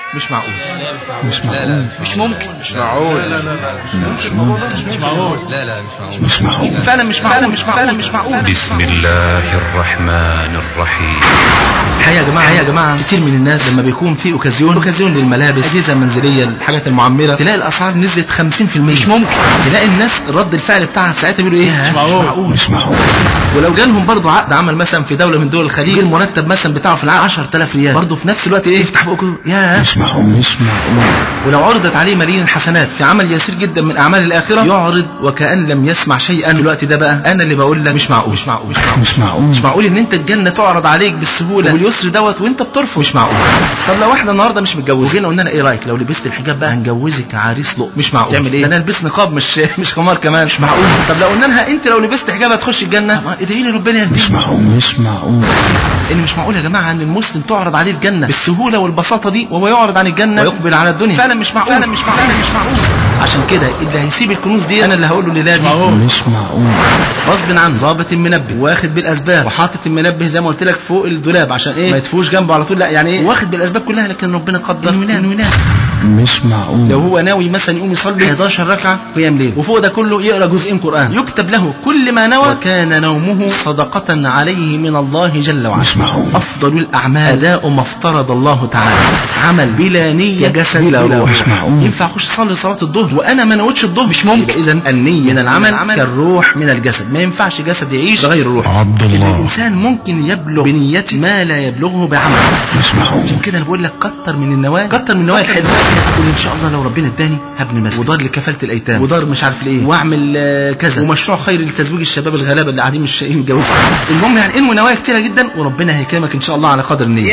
مش معقول مش معقول مش ممكن مش معقول مش ممكن مش معقول لا لا مش معقول مش معقول فعلا مش معقول مش فعلا مش معقول بسم الله الرحمن الرحيم الحقيقه يا جماعه يا جماعه كتير من الناس لما بيكون في اوكازيون اوكازيون للملابس اجهزه منزليه الحاجات المعمره تلاقي الاسعار نزلت 50% مش ممكن تلاقي الناس رد الفعل بتاعها في ساعتها بيقولوا ايه مش معقول مش معقول ولو جالهم برضه عقد عمل مثلا في دوله من دول الخليج المرتب مثلا بتاعه في العقد 10000 ريال برضه في نفس الوقت ايه يفتح بقه كده ياه مش معقول مش معقول ولو عرضت عليه ملايين الحسنات في عمل يسير جدا من اعمال الاخره يعرض وكان لم يسمع شيئا في الوقت ده بقى انا اللي بقول لك مش معقول مش معقول مش معقول مش معقول مش معقول ان انت الجنه تعرض عليك بالسهوله واليسر دوت وانت بترفض مش معقول طب لو واحده النهارده مش متجوزه وجينا قلنا لها ايه رايك لو لبست الحجاب بقى هنجوزك عريس لق مش معقول تعمل ايه ده انا البس نقاب مش مش خمار كمان مش معقول طب لو قلنا لها انت لو لبست حجاب هتخش الجنه طب ادعي لي ربنا مش يهديك معقول مش معقول ان مش معقول يا جماعه ان المسلم تعرض عليه الجنه بالسهوله والبساطه دي وهو يعرض عن الجنه ويقبل على الدنيا فعلا مش معقول فعلا مش معقول فعلا مش معقول عشان كده اللي هيسيب الكنوز دي انا اللي هقول له لله دي مش معقول غصب عنه ظابط المنبه واخد بالاسباب وحاطط المنبه زي ما قلت لك فوق الدولاب عشان ايه ما يدفوش جنبه على طول لا يعني ايه واخد بالاسباب كلها لكن ربنا قدر انه ينام انه ينام مش معقول لو هو ناوي مثلا يقوم يصلي 11 ركعه قيام ليل وفوق ده كله يقرا جزئين قران يكتب له كل ما نوى وكان نومه صدقه عليه من الله جل وعلا مش معقول افضل الاعمال اداء ما افترض الله تعالى عمل بلا نيه جسد بلا روح مش معقول. ينفع اخش اصلي صلاه الظهر وانا ما نويتش الظهر مش ممكن اذا النيه من العمل كالروح من الجسد ما ينفعش جسد يعيش بغير روح عبد الله الانسان ممكن يبلغ بنيته ما لا يبلغه بعمل مش معقول عشان كده انا بقول لك كتر من النوايا كتر من النوايا الحلوه قول ان شاء الله لو ربنا اداني هبني مسجد ودار لكفاله الايتام ودار مش عارف لايه واعمل آه، كذا ومشروع خير لتزويج الشباب الغلابه اللي قاعدين مش لاقيين يتجوزوا المهم يعني انوي نوايا كتيره جدا وربنا هيكرمك ان شاء الله على قدر النيه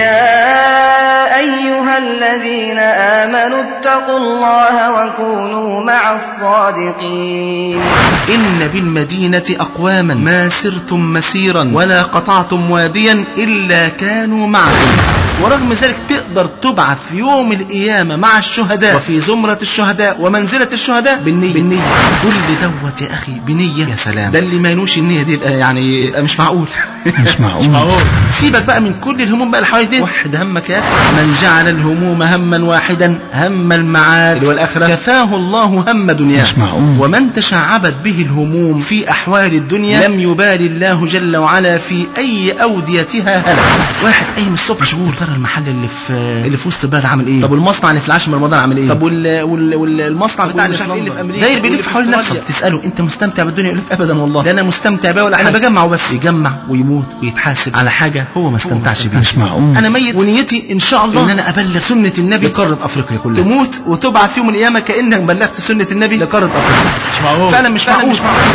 يا أيها الذين آمنوا اتقوا الله وكونوا مع الصادقين إن بالمدينة أقواما ما سرتم مسيرا ولا قطعتم واديا إلا كانوا معكم ورغم ذلك تقدر تبعث في يوم القيامة مع الشهداء وفي زمرة الشهداء ومنزلة الشهداء بالنية بالنية كل دوت يا أخي بنية يا سلام ده اللي ما ينوش النية دي يبقى يعني يبقى مش معقول مش معقول سيبك بقى من كل الهموم بقى اللي حواليك دي وحد همك يا اخي من جعل الهموم هما واحدا هم المعاد اللي هو الاخره كفاه الله هم دنياه مش معقول. ومن تشعبت به الهموم في احوال الدنيا لم يبالي الله جل وعلا في اي اوديتها هلك واحد قايم الصبح مشغول ترى المحل اللي في اللي في وسط البلد عامل ايه طب والمصنع اللي في العاشر من رمضان عامل ايه طب وال... وال... والمصنع بتاع اللي مش عارف ايه اللي في امريكا داير بيلف حول نفسه تساله انت مستمتع بالدنيا يقول لك ابدا والله لا انا مستمتع بيها ولا انا بجمع وبس يجمع ويموت ويتحاسب على حاجه هو ما استمتعش بيها مش معقول انا ميت ونيتي ان شاء الله ان انا ابلغ سنه النبي لقاره افريقيا كلها تموت وتبعث يوم القيامه كانك بلغت سنه النبي لقاره افريقيا مش معقول فعلا مش معقول مش معقول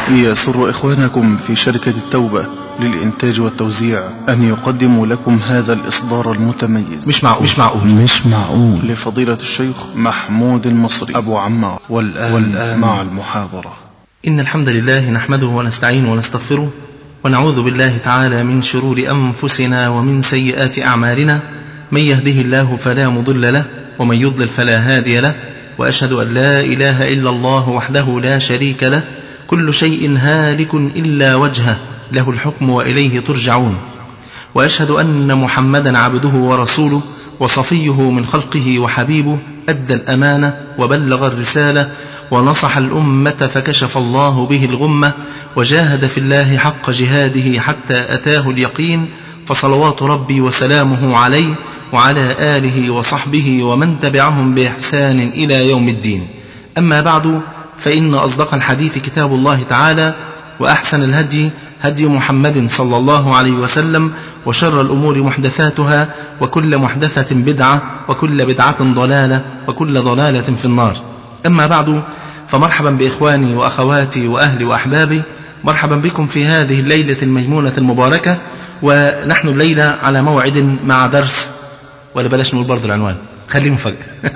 يسر إخوانكم في شركة التوبة للإنتاج والتوزيع أن يقدموا لكم هذا الإصدار المتميز مش معقول مش معقول مش معقول لفضيلة الشيخ محمود المصري أبو عمار والآن, والآن مع المحاضرة إن الحمد لله نحمده ونستعينه ونستغفره ونعوذ بالله تعالى من شرور أنفسنا ومن سيئات أعمالنا من يهده الله فلا مضل له ومن يضلل فلا هادي له وأشهد أن لا إله إلا الله وحده لا شريك له كل شيء هالك إلا وجهه له الحكم وإليه ترجعون وأشهد أن محمدا عبده ورسوله وصفيه من خلقه وحبيبه أدى الأمانة وبلغ الرسالة ونصح الأمة فكشف الله به الغمة وجاهد في الله حق جهاده حتى أتاه اليقين فصلوات ربي وسلامه عليه وعلى آله وصحبه ومن تبعهم بإحسان إلى يوم الدين أما بعد فإن أصدق الحديث كتاب الله تعالى وأحسن الهدي هدي محمد صلى الله عليه وسلم وشر الأمور محدثاتها وكل محدثة بدعة وكل بدعة ضلالة وكل ضلالة في النار أما بعد فمرحبا بإخواني وأخواتي وأهلي وأحبابي مرحبا بكم في هذه الليلة الميمونة المباركة ونحن الليلة على موعد مع درس ولا بلاش نقول برضه العنوان خليه مفاجأة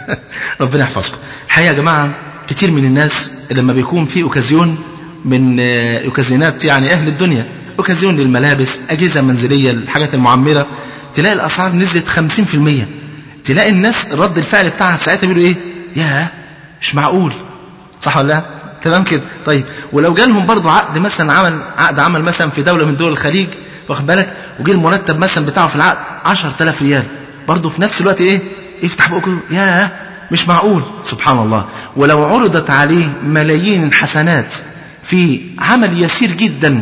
ربنا يحفظكم الحقيقة يا جماعة كتير من الناس لما بيكون في أوكازيون من آه، أوكازيونات يعني أهل الدنيا أوكازيون للملابس أجهزة منزلية الحاجات المعمرة تلاقي الأسعار نزلت 50% تلاقي الناس رد الفعل بتاعها في ساعتها بيقولوا إيه ياه مش معقول صح ولا لا تمام كده طيب ولو جالهم برضه عقد مثلا عمل عقد عمل مثلا في دولة من دول الخليج واخد بالك وجه المرتب مثلا بتاعه في العقد 10000 ريال برضه في نفس الوقت ايه يفتح بقه كده ياه مش معقول سبحان الله ولو عرضت عليه ملايين الحسنات في عمل يسير جدا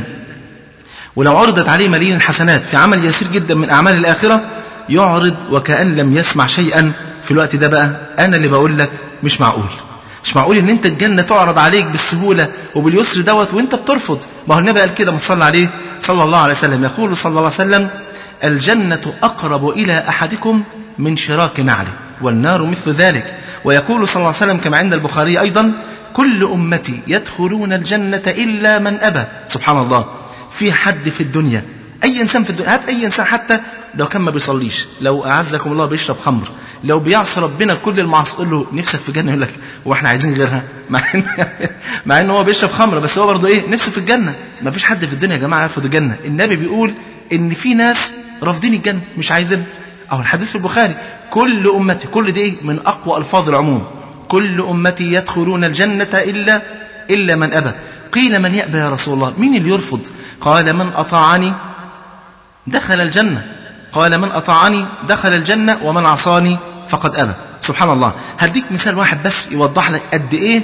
ولو عرضت عليه ملايين الحسنات في عمل يسير جدا من أعمال الآخرة يعرض وكأن لم يسمع شيئا في الوقت ده بقى أنا اللي بقول لك مش معقول مش معقول ان انت الجنة تعرض عليك بالسهولة وباليسر دوت وانت بترفض ما هو النبي قال كده مصلى عليه صلى الله عليه وسلم يقول صلى الله عليه وسلم الجنة أقرب إلى أحدكم من شراك نعله والنار مثل ذلك ويقول صلى الله عليه وسلم كما عند البخاري أيضا كل أمتي يدخلون الجنة إلا من أبى سبحان الله في حد في الدنيا أي إنسان في الدنيا هات أي إنسان حتى لو كان ما بيصليش لو أعزكم الله بيشرب خمر لو بيعصي ربنا كل المعاصي قول له نفسك في الجنه يقول لك هو احنا عايزين غيرها مع ان مع ان هو بيشرب خمره بس هو برضه ايه نفسه في الجنه ما فيش حد في الدنيا يا جماعه يرفض الجنه النبي بيقول ان في ناس رافضين الجنه مش عايزين اهو الحديث في البخاري كل امتي كل دي إيه؟ من اقوى الفاظ العموم كل امتي يدخلون الجنه الا الا من ابى قيل من يأبى يا رسول الله مين اللي يرفض قال من أطاعني دخل الجنة قال من أطاعني دخل الجنة ومن عصاني فقد أبى سبحان الله هديك مثال واحد بس يوضح لك قد إيه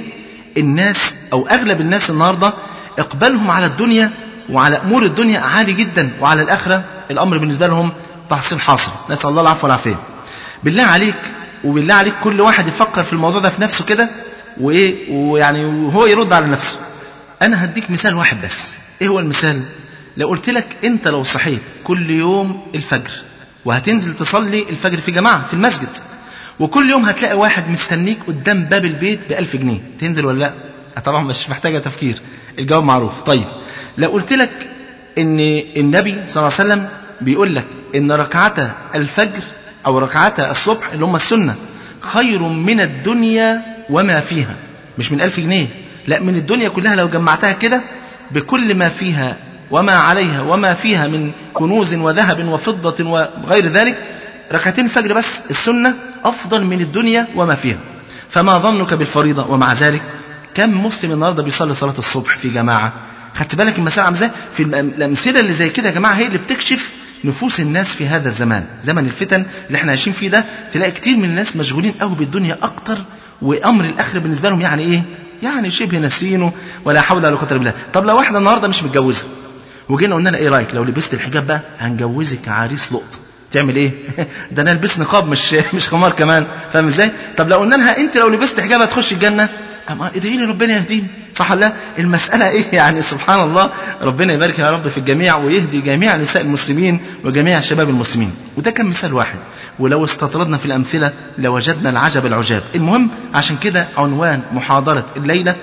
الناس أو أغلب الناس النهاردة إقبالهم على الدنيا وعلى أمور الدنيا عالي جدا وعلى الآخرة الأمر بالنسبة لهم تحصيل حاصل نسأل الله العفو والعافية بالله عليك وبالله عليك كل واحد يفكر في الموضوع ده في نفسه كده وإيه ويعني وهو يرد على نفسه أنا هديك مثال واحد بس إيه هو المثال لو قلت لك أنت لو صحيت كل يوم الفجر وهتنزل تصلي الفجر في جماعة في المسجد وكل يوم هتلاقي واحد مستنيك قدام باب البيت بألف جنيه تنزل ولا لا طبعا مش محتاجة تفكير الجواب معروف طيب لو قلت لك ان النبي صلى الله عليه وسلم بيقول لك ان ركعتا الفجر او ركعتا الصبح اللي هم السنة خير من الدنيا وما فيها مش من ألف جنيه لا من الدنيا كلها لو جمعتها كده بكل ما فيها وما عليها وما فيها من كنوز وذهب وفضة وغير ذلك ركعتين الفجر بس السنة أفضل من الدنيا وما فيها فما ظنك بالفريضة ومع ذلك كم مسلم النهاردة بيصلي صلاة الصبح في جماعة خدت بالك المسألة عامله ازاي في الأمثلة اللي زي كده يا جماعة هي اللي بتكشف نفوس الناس في هذا الزمان زمن الفتن اللي احنا عايشين فيه ده تلاقي كتير من الناس مشغولين قوي بالدنيا أكتر وأمر الآخرة بالنسبة لهم يعني إيه يعني شبه نسينه ولا حول ولا قوة إلا بالله طب لو واحدة النهاردة مش متجوزة وجينا قلنا لها ايه رايك لو لبست الحجاب بقى هنجوزك عريس لقطه تعمل ايه ده انا البس نقاب مش مش خمار كمان فاهم ازاي طب لو قلنا لها انت لو لبست حجاب هتخش الجنه اما ادعي لي ربنا يهديني صح ولا المساله ايه يعني سبحان الله ربنا يبارك يا رب في الجميع ويهدي جميع نساء المسلمين وجميع شباب المسلمين وده كان مثال واحد ولو استطردنا في الامثله لوجدنا العجب العجاب المهم عشان كده عنوان محاضره الليله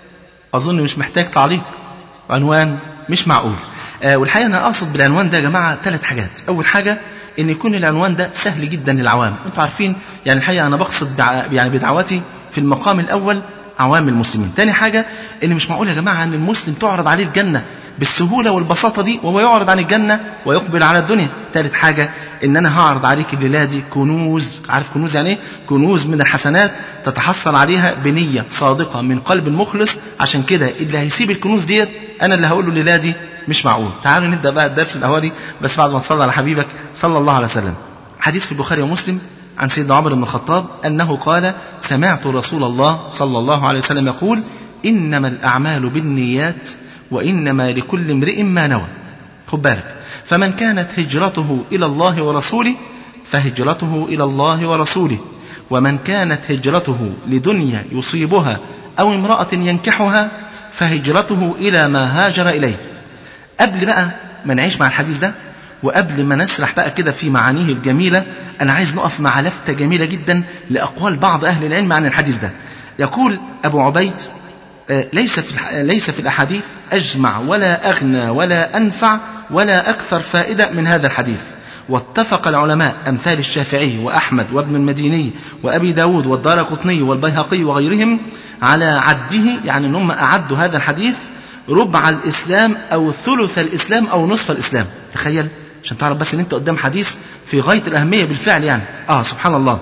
اظن مش محتاج تعليق عنوان مش معقول آه والحقيقه انا اقصد بالعنوان ده يا جماعه ثلاث حاجات اول حاجه ان يكون العنوان ده سهل جدا للعوام انتوا عارفين يعني الحقيقه انا بقصد دع... يعني بدعوتي في المقام الاول عوام المسلمين تاني حاجه ان مش معقول يا جماعه ان المسلم تعرض عليه الجنه بالسهوله والبساطه دي وهو يعرض عن الجنه ويقبل على الدنيا ثالث حاجه ان انا هعرض عليك الليله دي كنوز عارف كنوز يعني ايه كنوز من الحسنات تتحصل عليها بنيه صادقه من قلب مخلص عشان كده اللي هيسيب الكنوز ديت انا اللي هقول له الليله دي مش معقول تعالوا نبدا بقى الدرس الاولي بس بعد ما تصلي على حبيبك صلى الله عليه وسلم حديث في البخاري ومسلم عن سيدنا عمر بن الخطاب انه قال سمعت رسول الله صلى الله عليه وسلم يقول انما الاعمال بالنيات وانما لكل امرئ ما نوى خد بالك فمن كانت هجرته الى الله ورسوله فهجرته الى الله ورسوله ومن كانت هجرته لدنيا يصيبها او امراه ينكحها فهجرته الى ما هاجر اليه قبل بقى ما نعيش مع الحديث ده وقبل ما نسرح بقى كده في معانيه الجميلة أنا عايز نقف مع لفتة جميلة جدا لأقوال بعض أهل العلم عن الحديث ده يقول أبو عبيد ليس في ليس في الأحاديث أجمع ولا أغنى ولا أنفع ولا أكثر فائدة من هذا الحديث واتفق العلماء أمثال الشافعي وأحمد وابن المديني وأبي داود والدار قطني والبيهقي وغيرهم على عده يعني أن هم أعدوا هذا الحديث ربع الإسلام أو ثلث الإسلام أو نصف الإسلام تخيل عشان تعرف بس ان انت قدام حديث في غاية الأهمية بالفعل يعني اه سبحان الله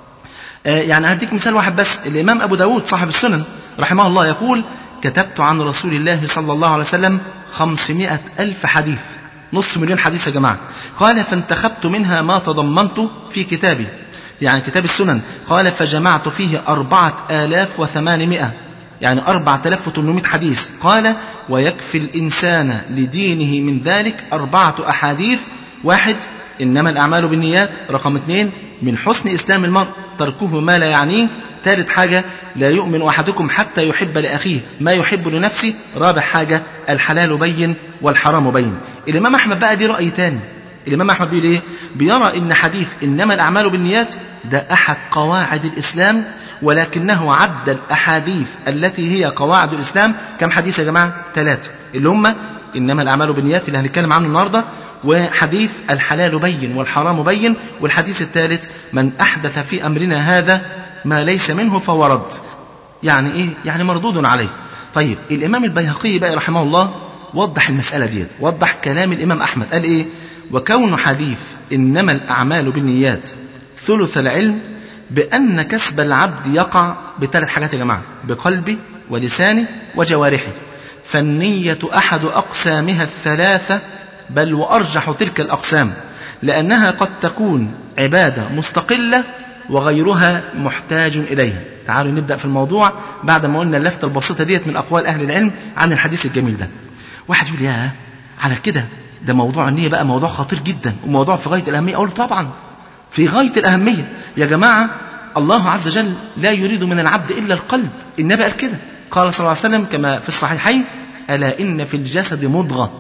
آه يعني هديك مثال واحد بس الإمام أبو داود صاحب السنن رحمه الله يقول كتبت عن رسول الله صلى الله عليه وسلم خمسمائة ألف حديث نص مليون حديث يا جماعة قال فانتخبت منها ما تضمنت في كتابي يعني كتاب السنن قال فجمعت فيه أربعة آلاف وثمانمائة يعني أربعة آلاف وثمانمائة حديث قال ويكفي الإنسان لدينه من ذلك أربعة أحاديث واحد إنما الأعمال بالنيات رقم اثنين من حسن إسلام المرء تركه ما لا يعنيه ثالث حاجة لا يؤمن أحدكم حتى يحب لأخيه ما يحب لنفسه رابع حاجة الحلال بين والحرام بين الإمام أحمد بقى دي رأي تاني الإمام أحمد بيقول إيه بيرى إن حديث إنما الأعمال بالنيات ده أحد قواعد الإسلام ولكنه عد الأحاديث التي هي قواعد الإسلام كم حديث يا جماعة ثلاثة اللي هم إنما الأعمال بالنيات اللي هنتكلم عنه النهاردة وحديث الحلال بين والحرام بين والحديث الثالث من أحدث في أمرنا هذا ما ليس منه فهو رد يعني إيه؟ يعني مردود عليه طيب الإمام البيهقي بقى رحمه الله وضح المسألة ديت وضح كلام الإمام أحمد قال إيه وكون حديث إنما الأعمال بالنيات ثلث العلم بأن كسب العبد يقع بثلاث حاجات يا جماعة بقلبه ولسانه وجوارحه فالنية أحد أقسامها الثلاثة بل وأرجح تلك الأقسام لأنها قد تكون عبادة مستقلة وغيرها محتاج إليها تعالوا نبدأ في الموضوع بعد ما قلنا اللفتة البسيطة ديت من أقوال أهل العلم عن الحديث الجميل ده واحد يقول يا على كده ده موضوع النية بقى موضوع خطير جدا وموضوع في غاية الأهمية أقول طبعا في غاية الأهمية يا جماعة الله عز وجل لا يريد من العبد إلا القلب النبي قال كده قال صلى الله عليه وسلم كما في الصحيحين ألا إن في الجسد مضغة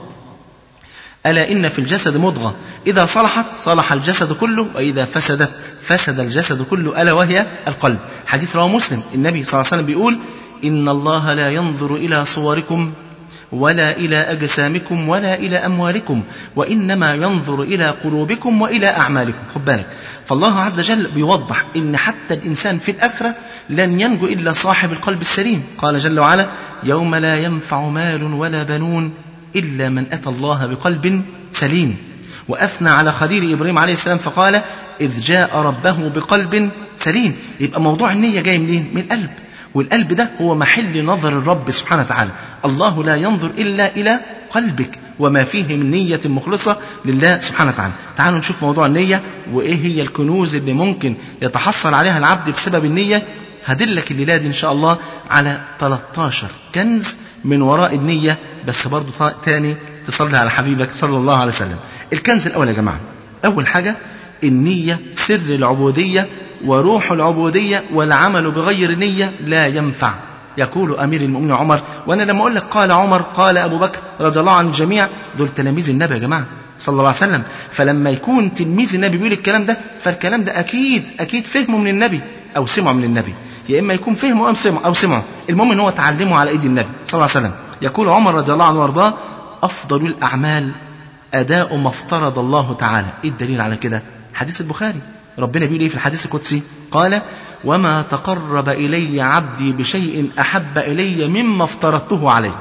ألا إن في الجسد مضغة إذا صلحت صلح الجسد كله وإذا فسدت فسد الجسد كله ألا وهي القلب حديث رواه مسلم النبي صلى الله عليه وسلم بيقول إن الله لا ينظر إلى صوركم ولا إلى أجسامكم ولا إلى أموالكم وإنما ينظر إلى قلوبكم وإلى أعمالكم خد بالك فالله عز وجل بيوضح إن حتى الإنسان في الآخرة لن ينجو إلا صاحب القلب السليم قال جل وعلا يوم لا ينفع مال ولا بنون إلا من أتى الله بقلب سليم وأثنى على خليل إبراهيم عليه السلام فقال إذ جاء ربه بقلب سليم يبقى موضوع النية جاي منين؟ من القلب والقلب ده هو محل نظر الرب سبحانه وتعالى الله لا ينظر إلا إلى قلبك وما فيه من نية مخلصة لله سبحانه وتعالى تعالوا نشوف موضوع النية وإيه هي الكنوز اللي ممكن يتحصل عليها العبد بسبب النية هدلك الليلة دي إن شاء الله على 13 كنز من وراء النية بس برضو تاني تصلي على حبيبك صلى الله عليه وسلم الكنز الأول يا جماعة أول حاجة النية سر العبودية وروح العبودية والعمل بغير نية لا ينفع يقول أمير المؤمنين عمر وأنا لما أقول لك قال عمر قال أبو بكر رضي الله عن الجميع دول تلاميذ النبي يا جماعة صلى الله عليه وسلم فلما يكون تلميذ النبي بيقول الكلام ده فالكلام ده أكيد أكيد فهمه من النبي أو سمعه من النبي يا إما يكون فهمه أو سمعه أو سمعه المهم إن هو تعلمه على أيدي النبي صلى الله عليه وسلم يقول عمر رضي الله عنه وارضاه أفضل الأعمال أداء ما افترض الله تعالى إيه الدليل على كده حديث البخاري ربنا بيقول ايه في الحديث القدسي قال وما تقرب الي عبدي بشيء احب الي مما افترضته عليه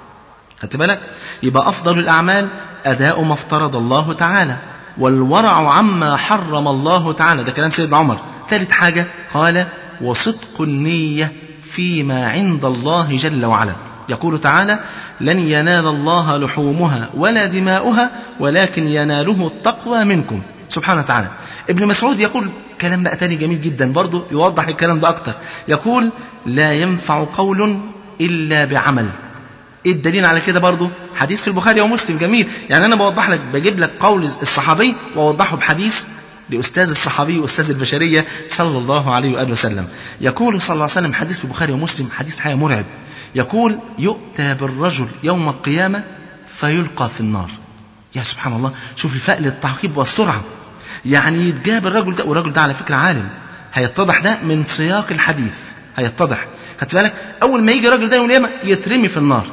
خدت بالك يبقى افضل الاعمال اداء ما افترض الله تعالى والورع عما حرم الله تعالى ده كلام سيدنا عمر ثالث حاجه قال وصدق النيه فيما عند الله جل وعلا يقول تعالى لن ينال الله لحومها ولا دماؤها ولكن يناله التقوى منكم سبحانه وتعالى ابن مسعود يقول كلام بقى تاني جميل جدا برضه يوضح الكلام ده أكتر يقول لا ينفع قول إلا بعمل ايه الدليل على كده برضه حديث في البخاري ومسلم جميل يعني انا بوضح لك بجيب لك قول الصحابي واوضحه بحديث لاستاذ الصحابي واستاذ البشريه صلى الله عليه واله وسلم يقول صلى الله عليه وسلم حديث في البخاري ومسلم حديث حقيقه مرعب يقول يؤتى بالرجل يوم القيامه فيلقى في النار يا سبحان الله شوف الفأل التعقيب والسرعه يعني يتجاب الرجل ده والرجل ده على فكرة عالم هيتضح ده من سياق الحديث هيتضح خدت بالك أول ما يجي الراجل ده يوم القيامة يترمي في النار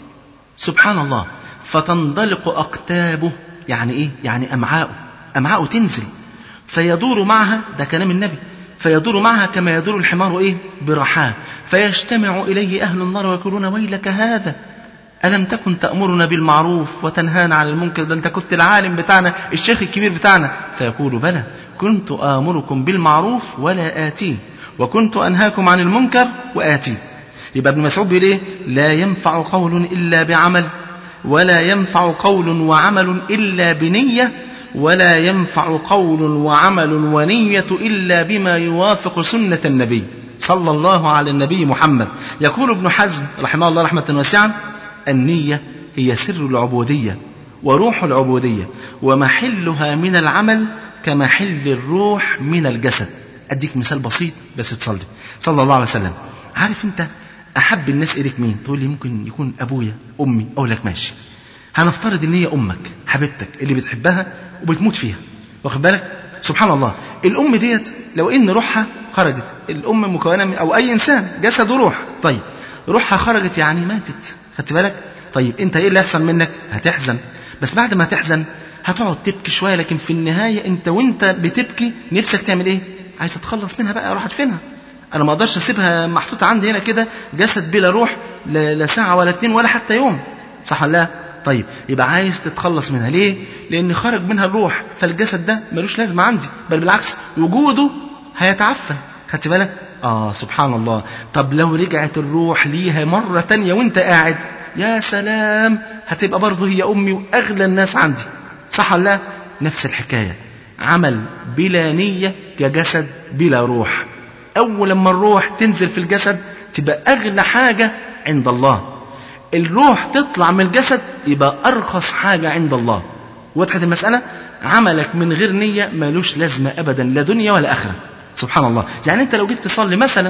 سبحان الله فتنضلق أقتابه يعني إيه؟ يعني أمعاؤه أمعاؤه تنزل فيدور معها ده كلام النبي فيدور معها كما يدور الحمار إيه؟ برحاه فيجتمع إليه أهل النار ويقولون ويلك هذا ألم تكن تأمرنا بالمعروف وتنهانا عن المنكر ده أنت كنت العالم بتاعنا الشيخ الكبير بتاعنا فيقول بلى كنت آمركم بالمعروف ولا آتيه وكنت أنهاكم عن المنكر وآتيه يبقى ابن مسعود بيقول إيه لا ينفع قول إلا بعمل ولا ينفع قول وعمل إلا بنية ولا ينفع قول وعمل ونية إلا بما يوافق سنة النبي صلى الله على النبي محمد يقول ابن حزم رحمه الله رحمة واسعة النية هي سر العبودية وروح العبودية ومحلها من العمل كمحل الروح من الجسد أديك مثال بسيط بس تصلي صلى الله عليه وسلم عارف أنت أحب الناس إليك مين تقول لي ممكن يكون أبويا أمي أقول لك ماشي هنفترض ان هي امك حبيبتك اللي بتحبها وبتموت فيها واخد بالك سبحان الله الام ديت لو ان روحها خرجت الام مكونه من او اي انسان جسد وروح طيب روحها خرجت يعني ماتت خدت بالك طيب انت ايه اللي يحصل منك هتحزن بس بعد ما تحزن هتقعد تبكي شويه لكن في النهايه انت وانت بتبكي نفسك تعمل ايه عايز تتخلص منها بقى راحت فينها انا ما اقدرش اسيبها محطوطه عندي هنا كده جسد بلا روح لا لا ساعه ولا اتنين ولا حتى يوم صح ولا لا طيب يبقى عايز تتخلص منها ليه لان خرج منها الروح فالجسد ده ملوش لازمه عندي بل بالعكس وجوده هيتعفن خدت بالك اه سبحان الله طب لو رجعت الروح ليها مره تانية وانت قاعد يا سلام هتبقى برضه هي امي واغلى الناس عندي صح ولا لا نفس الحكايه عمل بلا نيه كجسد بلا روح اول لما الروح تنزل في الجسد تبقى اغلى حاجه عند الله الروح تطلع من الجسد يبقى أرخص حاجة عند الله وضحت المسألة عملك من غير نية ملوش لازمة أبدا لا دنيا ولا آخرة سبحان الله يعني أنت لو جيت تصلي مثلا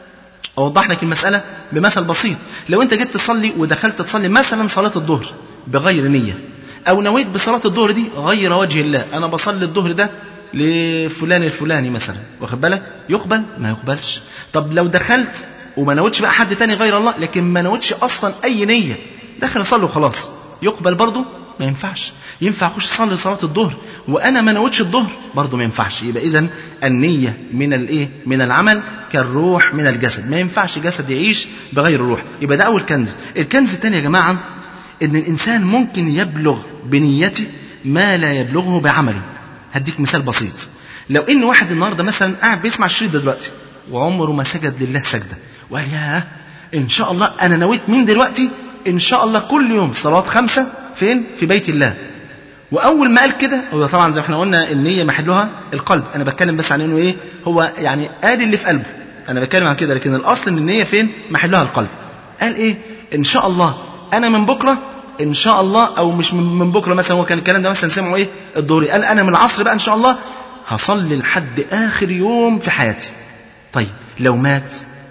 أوضح لك المسألة بمثل بسيط لو أنت جيت تصلي ودخلت تصلي مثلا صلاة الظهر بغير نية أو نويت بصلاة الظهر دي غير وجه الله أنا بصلي الظهر ده لفلان الفلاني مثلا واخد بالك يقبل ما يقبلش طب لو دخلت وما نوتش بقى حد تاني غير الله لكن ما نوتش اصلا اي نيه دخل اصلي وخلاص يقبل برضه ما ينفعش ينفع اخش اصلي صلاه الظهر وانا ما نوتش الظهر برضه ما ينفعش يبقى اذا النيه من الايه من العمل كالروح من الجسد ما ينفعش جسد يعيش بغير الروح يبقى ده اول كنز الكنز الثاني يا جماعه ان الانسان ممكن يبلغ بنيته ما لا يبلغه بعمله هديك مثال بسيط لو ان واحد النهارده مثلا قاعد بيسمع الشريط ده دلوقتي وعمره ما سجد لله سجده وقال ياه ان شاء الله انا نويت من دلوقتي ان شاء الله كل يوم صلاه خمسه فين في بيت الله واول ما قال كده هو طبعا زي ما احنا قلنا النيه محلها القلب انا بتكلم بس عن انه ايه هو يعني قال اللي في قلبه انا بتكلم عن كده لكن الاصل ان النيه فين محلها القلب قال ايه ان شاء الله انا من بكره ان شاء الله او مش من بكره مثلا هو كان الكلام ده مثلا سمعه ايه الظهري قال انا من العصر بقى ان شاء الله هصلي لحد اخر يوم في حياتي طيب لو مات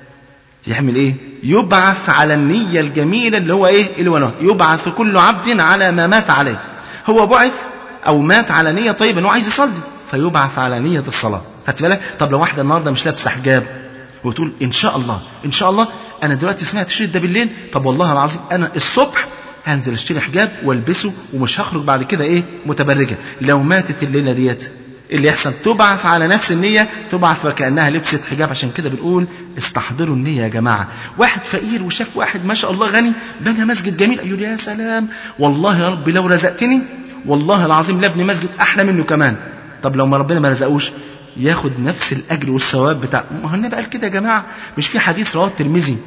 يعمل ايه يبعث على النية الجميلة اللي هو ايه اللي هو نوع. يبعث كل عبد على ما مات عليه هو بعث او مات على نية طيبة انه عايز يصلي فيبعث على نية الصلاة خدت بالك طب لو واحدة النهاردة مش لابسة حجاب وتقول ان شاء الله ان شاء الله انا دلوقتي سمعت الشريط ده بالليل طب والله العظيم انا الصبح هنزل اشتري حجاب والبسه ومش هخرج بعد كده ايه متبرجة لو ماتت الليلة ديت اللي يحصل تبعث على نفس النية تبعث وكأنها لبست حجاب عشان كده بنقول استحضروا النية يا جماعة واحد فقير وشاف واحد ما شاء الله غني بنى مسجد جميل يقول يا سلام والله يا رب لو رزقتني والله العظيم لابني مسجد أحلى منه كمان طب لو ما ربنا ما رزقوش ياخد نفس الأجر والثواب بتاع ما هو النبي قال كده يا جماعة مش في حديث رواه الترمذي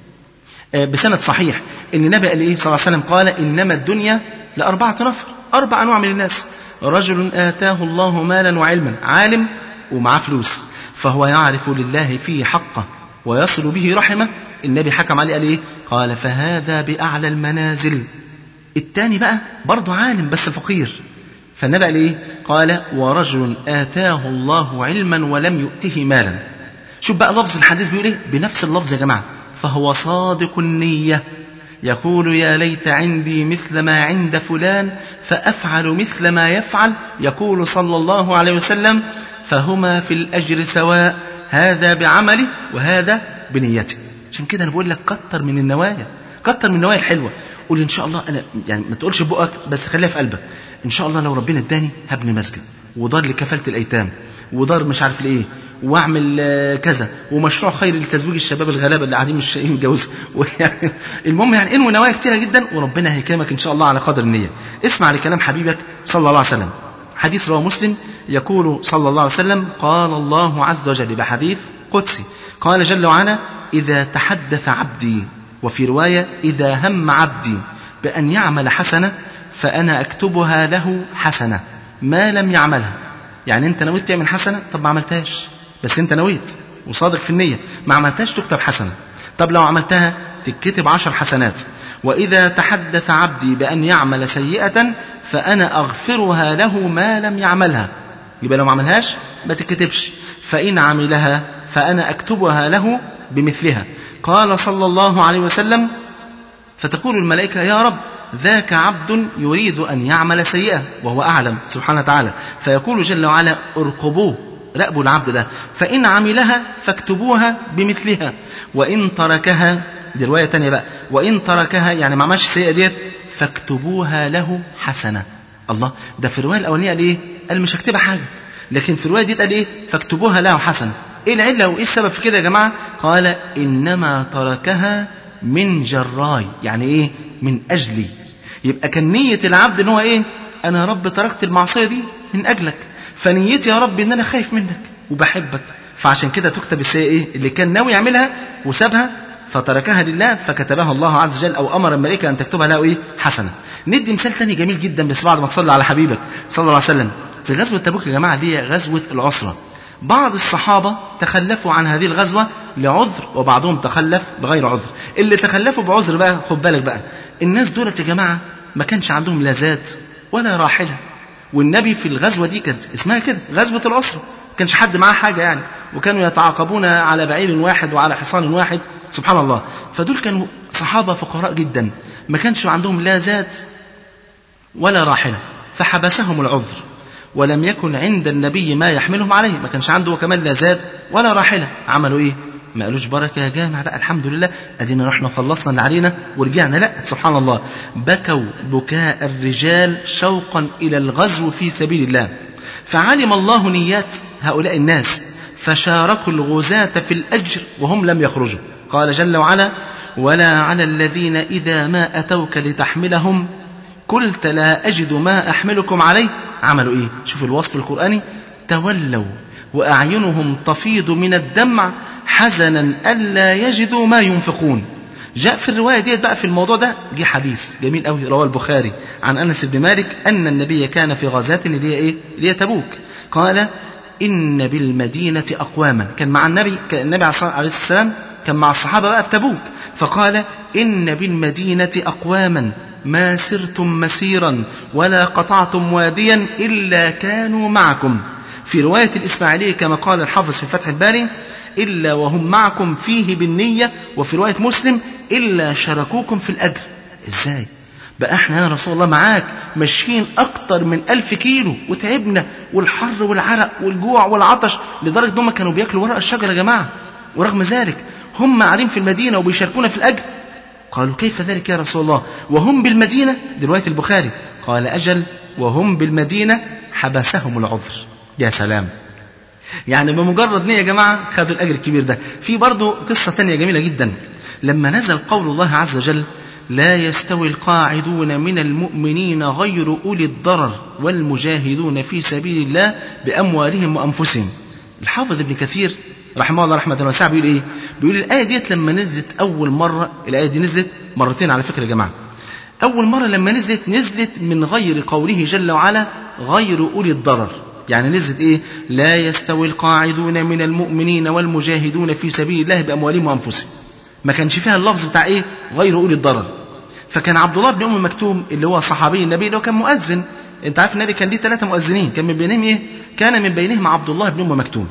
بسند صحيح ان النبي قال ايه صلى الله عليه وسلم قال انما الدنيا لأربعة نفر أربع أنواع من الناس رجل آتاه الله مالا وعلما عالم ومعاه فلوس فهو يعرف لله فيه حقه ويصل به رحمه النبي حكم عليه قال ايه قال فهذا بأعلى المنازل التاني بقى برضه عالم بس فقير فالنبي قال ايه قال ورجل آتاه الله علما ولم يؤته مالا شوف بقى لفظ الحديث بيقول ايه بنفس اللفظ يا جماعة فهو صادق النية يقول يا ليت عندي مثل ما عند فلان فأفعل مثل ما يفعل يقول صلى الله عليه وسلم فهما في الأجر سواء هذا بعمله وهذا بنيته عشان كده أنا بقول لك كتر من النوايا كتر من النوايا الحلوة قول إن شاء الله أنا يعني ما تقولش بقك بس خليها في قلبك إن شاء الله لو ربنا اداني هبني مسجد ودار لكفالة الأيتام ودار مش عارف لإيه واعمل كذا ومشروع خير لتزويج الشباب الغلابه اللي قاعدين مش يتجوزوا المهم يعني انوي نوايا كتيره جدا وربنا هيكرمك ان شاء الله على قدر النيه اسمع لكلام حبيبك صلى الله عليه وسلم حديث رواه مسلم يقول صلى الله عليه وسلم قال الله عز وجل بحديث قدسي قال جل وعلا اذا تحدث عبدي وفي روايه اذا هم عبدي بان يعمل حسنه فانا اكتبها له حسنه ما لم يعملها يعني انت نويت تعمل حسنة طب ما عملتهاش بس انت نويت وصادق في النية ما عملتهاش تكتب حسنة طب لو عملتها تكتب عشر حسنات وإذا تحدث عبدي بأن يعمل سيئة فأنا أغفرها له ما لم يعملها يبقى لو ما عملهاش ما تكتبش فإن عملها فأنا أكتبها له بمثلها قال صلى الله عليه وسلم فتقول الملائكة يا رب ذاك عبد يريد أن يعمل سيئة وهو أعلم سبحانه وتعالى فيقول جل وعلا ارقبوه راقبوا العبد ده فإن عملها فاكتبوها بمثلها وإن تركها دي رواية تانية بقى وإن تركها يعني ما عملش السيئة ديت فاكتبوها له حسنة الله ده في الرواية الأولانية قال إيه؟ قال مش هكتبها حاجة لكن في الرواية دي قال إيه؟ فاكتبوها له حسنة إيه العلة وإيه السبب في كده يا جماعة؟ قال إنما تركها من جراي يعني إيه؟ من أجلي يبقى كان نية العبد إن هو إيه؟ أنا يا رب تركت المعصية دي من أجلك فنيتي يا رب إن أنا خايف منك وبحبك فعشان كده تكتب السيئة إيه؟ اللي كان ناوي يعملها وسابها فتركها لله فكتبها الله عز وجل او امر الملائكه ان تكتبها له ايه حسنه ندي مثال تاني جميل جدا بس بعد ما تصلي على حبيبك صلى الله عليه وسلم في غزوه تبوك يا جماعه دي غزوه العسره بعض الصحابه تخلفوا عن هذه الغزوه لعذر وبعضهم تخلف بغير عذر اللي تخلفوا بعذر بقى خد بالك بقى الناس دولت يا جماعه ما كانش عندهم لا زاد ولا راحله والنبي في الغزوه دي كانت اسمها كده غزوه العسره ما كانش حد معاه حاجه يعني وكانوا يتعاقبون على بعير واحد وعلى حصان واحد سبحان الله فدول كانوا صحابة فقراء جدا ما كانش عندهم لا زاد ولا راحلة فحبسهم العذر ولم يكن عند النبي ما يحملهم عليه ما كانش عنده كمان لا زاد ولا راحلة عملوا ايه ما قالوش بركة يا جامع بقى الحمد لله ادينا رحنا خلصنا اللي علينا ورجعنا لا سبحان الله بكوا بكاء الرجال شوقا الى الغزو في سبيل الله فعلم الله نيات هؤلاء الناس فشاركوا الغزاة في الأجر وهم لم يخرجوا قال جل وعلا ولا على الذين إذا ما أتوك لتحملهم قلت لا أجد ما أحملكم عليه عملوا إيه شوف الوصف القرآني تولوا وأعينهم تفيض من الدمع حزنا ألا يجدوا ما ينفقون جاء في الرواية ديت بقى في الموضوع ده جه حديث جميل قوي رواه البخاري عن أنس بن مالك أن النبي كان في غزاة اللي هي إيه اللي هي تبوك قال إن بالمدينة أقواما كان مع النبي كان النبي عليه السلام كان مع الصحابة بقى في تبوك فقال إن بالمدينة أقواما ما سرتم مسيرا ولا قطعتم واديا إلا كانوا معكم في رواية الإسماعيلية كما قال الحافظ في فتح الباري إلا وهم معكم فيه بالنية وفي رواية مسلم إلا شاركوكم في الأجر إزاي بقى احنا يا رسول الله معاك ماشيين اكتر من ألف كيلو وتعبنا والحر والعرق والجوع والعطش لدرجة انهم كانوا بياكلوا ورق الشجر يا جماعة ورغم ذلك هم قاعدين في المدينة وبيشاركونا في الأجر قالوا كيف ذلك يا رسول الله وهم بالمدينة دي رواية البخاري قال أجل وهم بالمدينة حبسهم العذر يا سلام يعني بمجرد نية يا جماعة خدوا الأجر الكبير ده في برضو قصة تانية جميلة جدا لما نزل قول الله عز وجل لا يستوي القاعدون من المؤمنين غير أولي الضرر والمجاهدون في سبيل الله بأموالهم وأنفسهم الحافظ ابن كثير رحمه الله رحمة واسعة بيقول إيه بيقول الآية ديت لما نزلت أول مرة الآية دي نزلت مرتين على فكرة يا جماعة أول مرة لما نزلت نزلت من غير قوله جل وعلا غير أولي الضرر يعني نزلت إيه لا يستوي القاعدون من المؤمنين والمجاهدون في سبيل الله بأموالهم وأنفسهم ما كانش فيها اللفظ بتاع إيه غير أولي الضرر فكان عبد الله بن أم مكتوم اللي هو صحابي النبي اللي هو كان مؤذن انت عارف النبي كان ليه ثلاثة مؤذنين كان من بينهم ايه كان من بينهم عبد الله بن أم مكتوم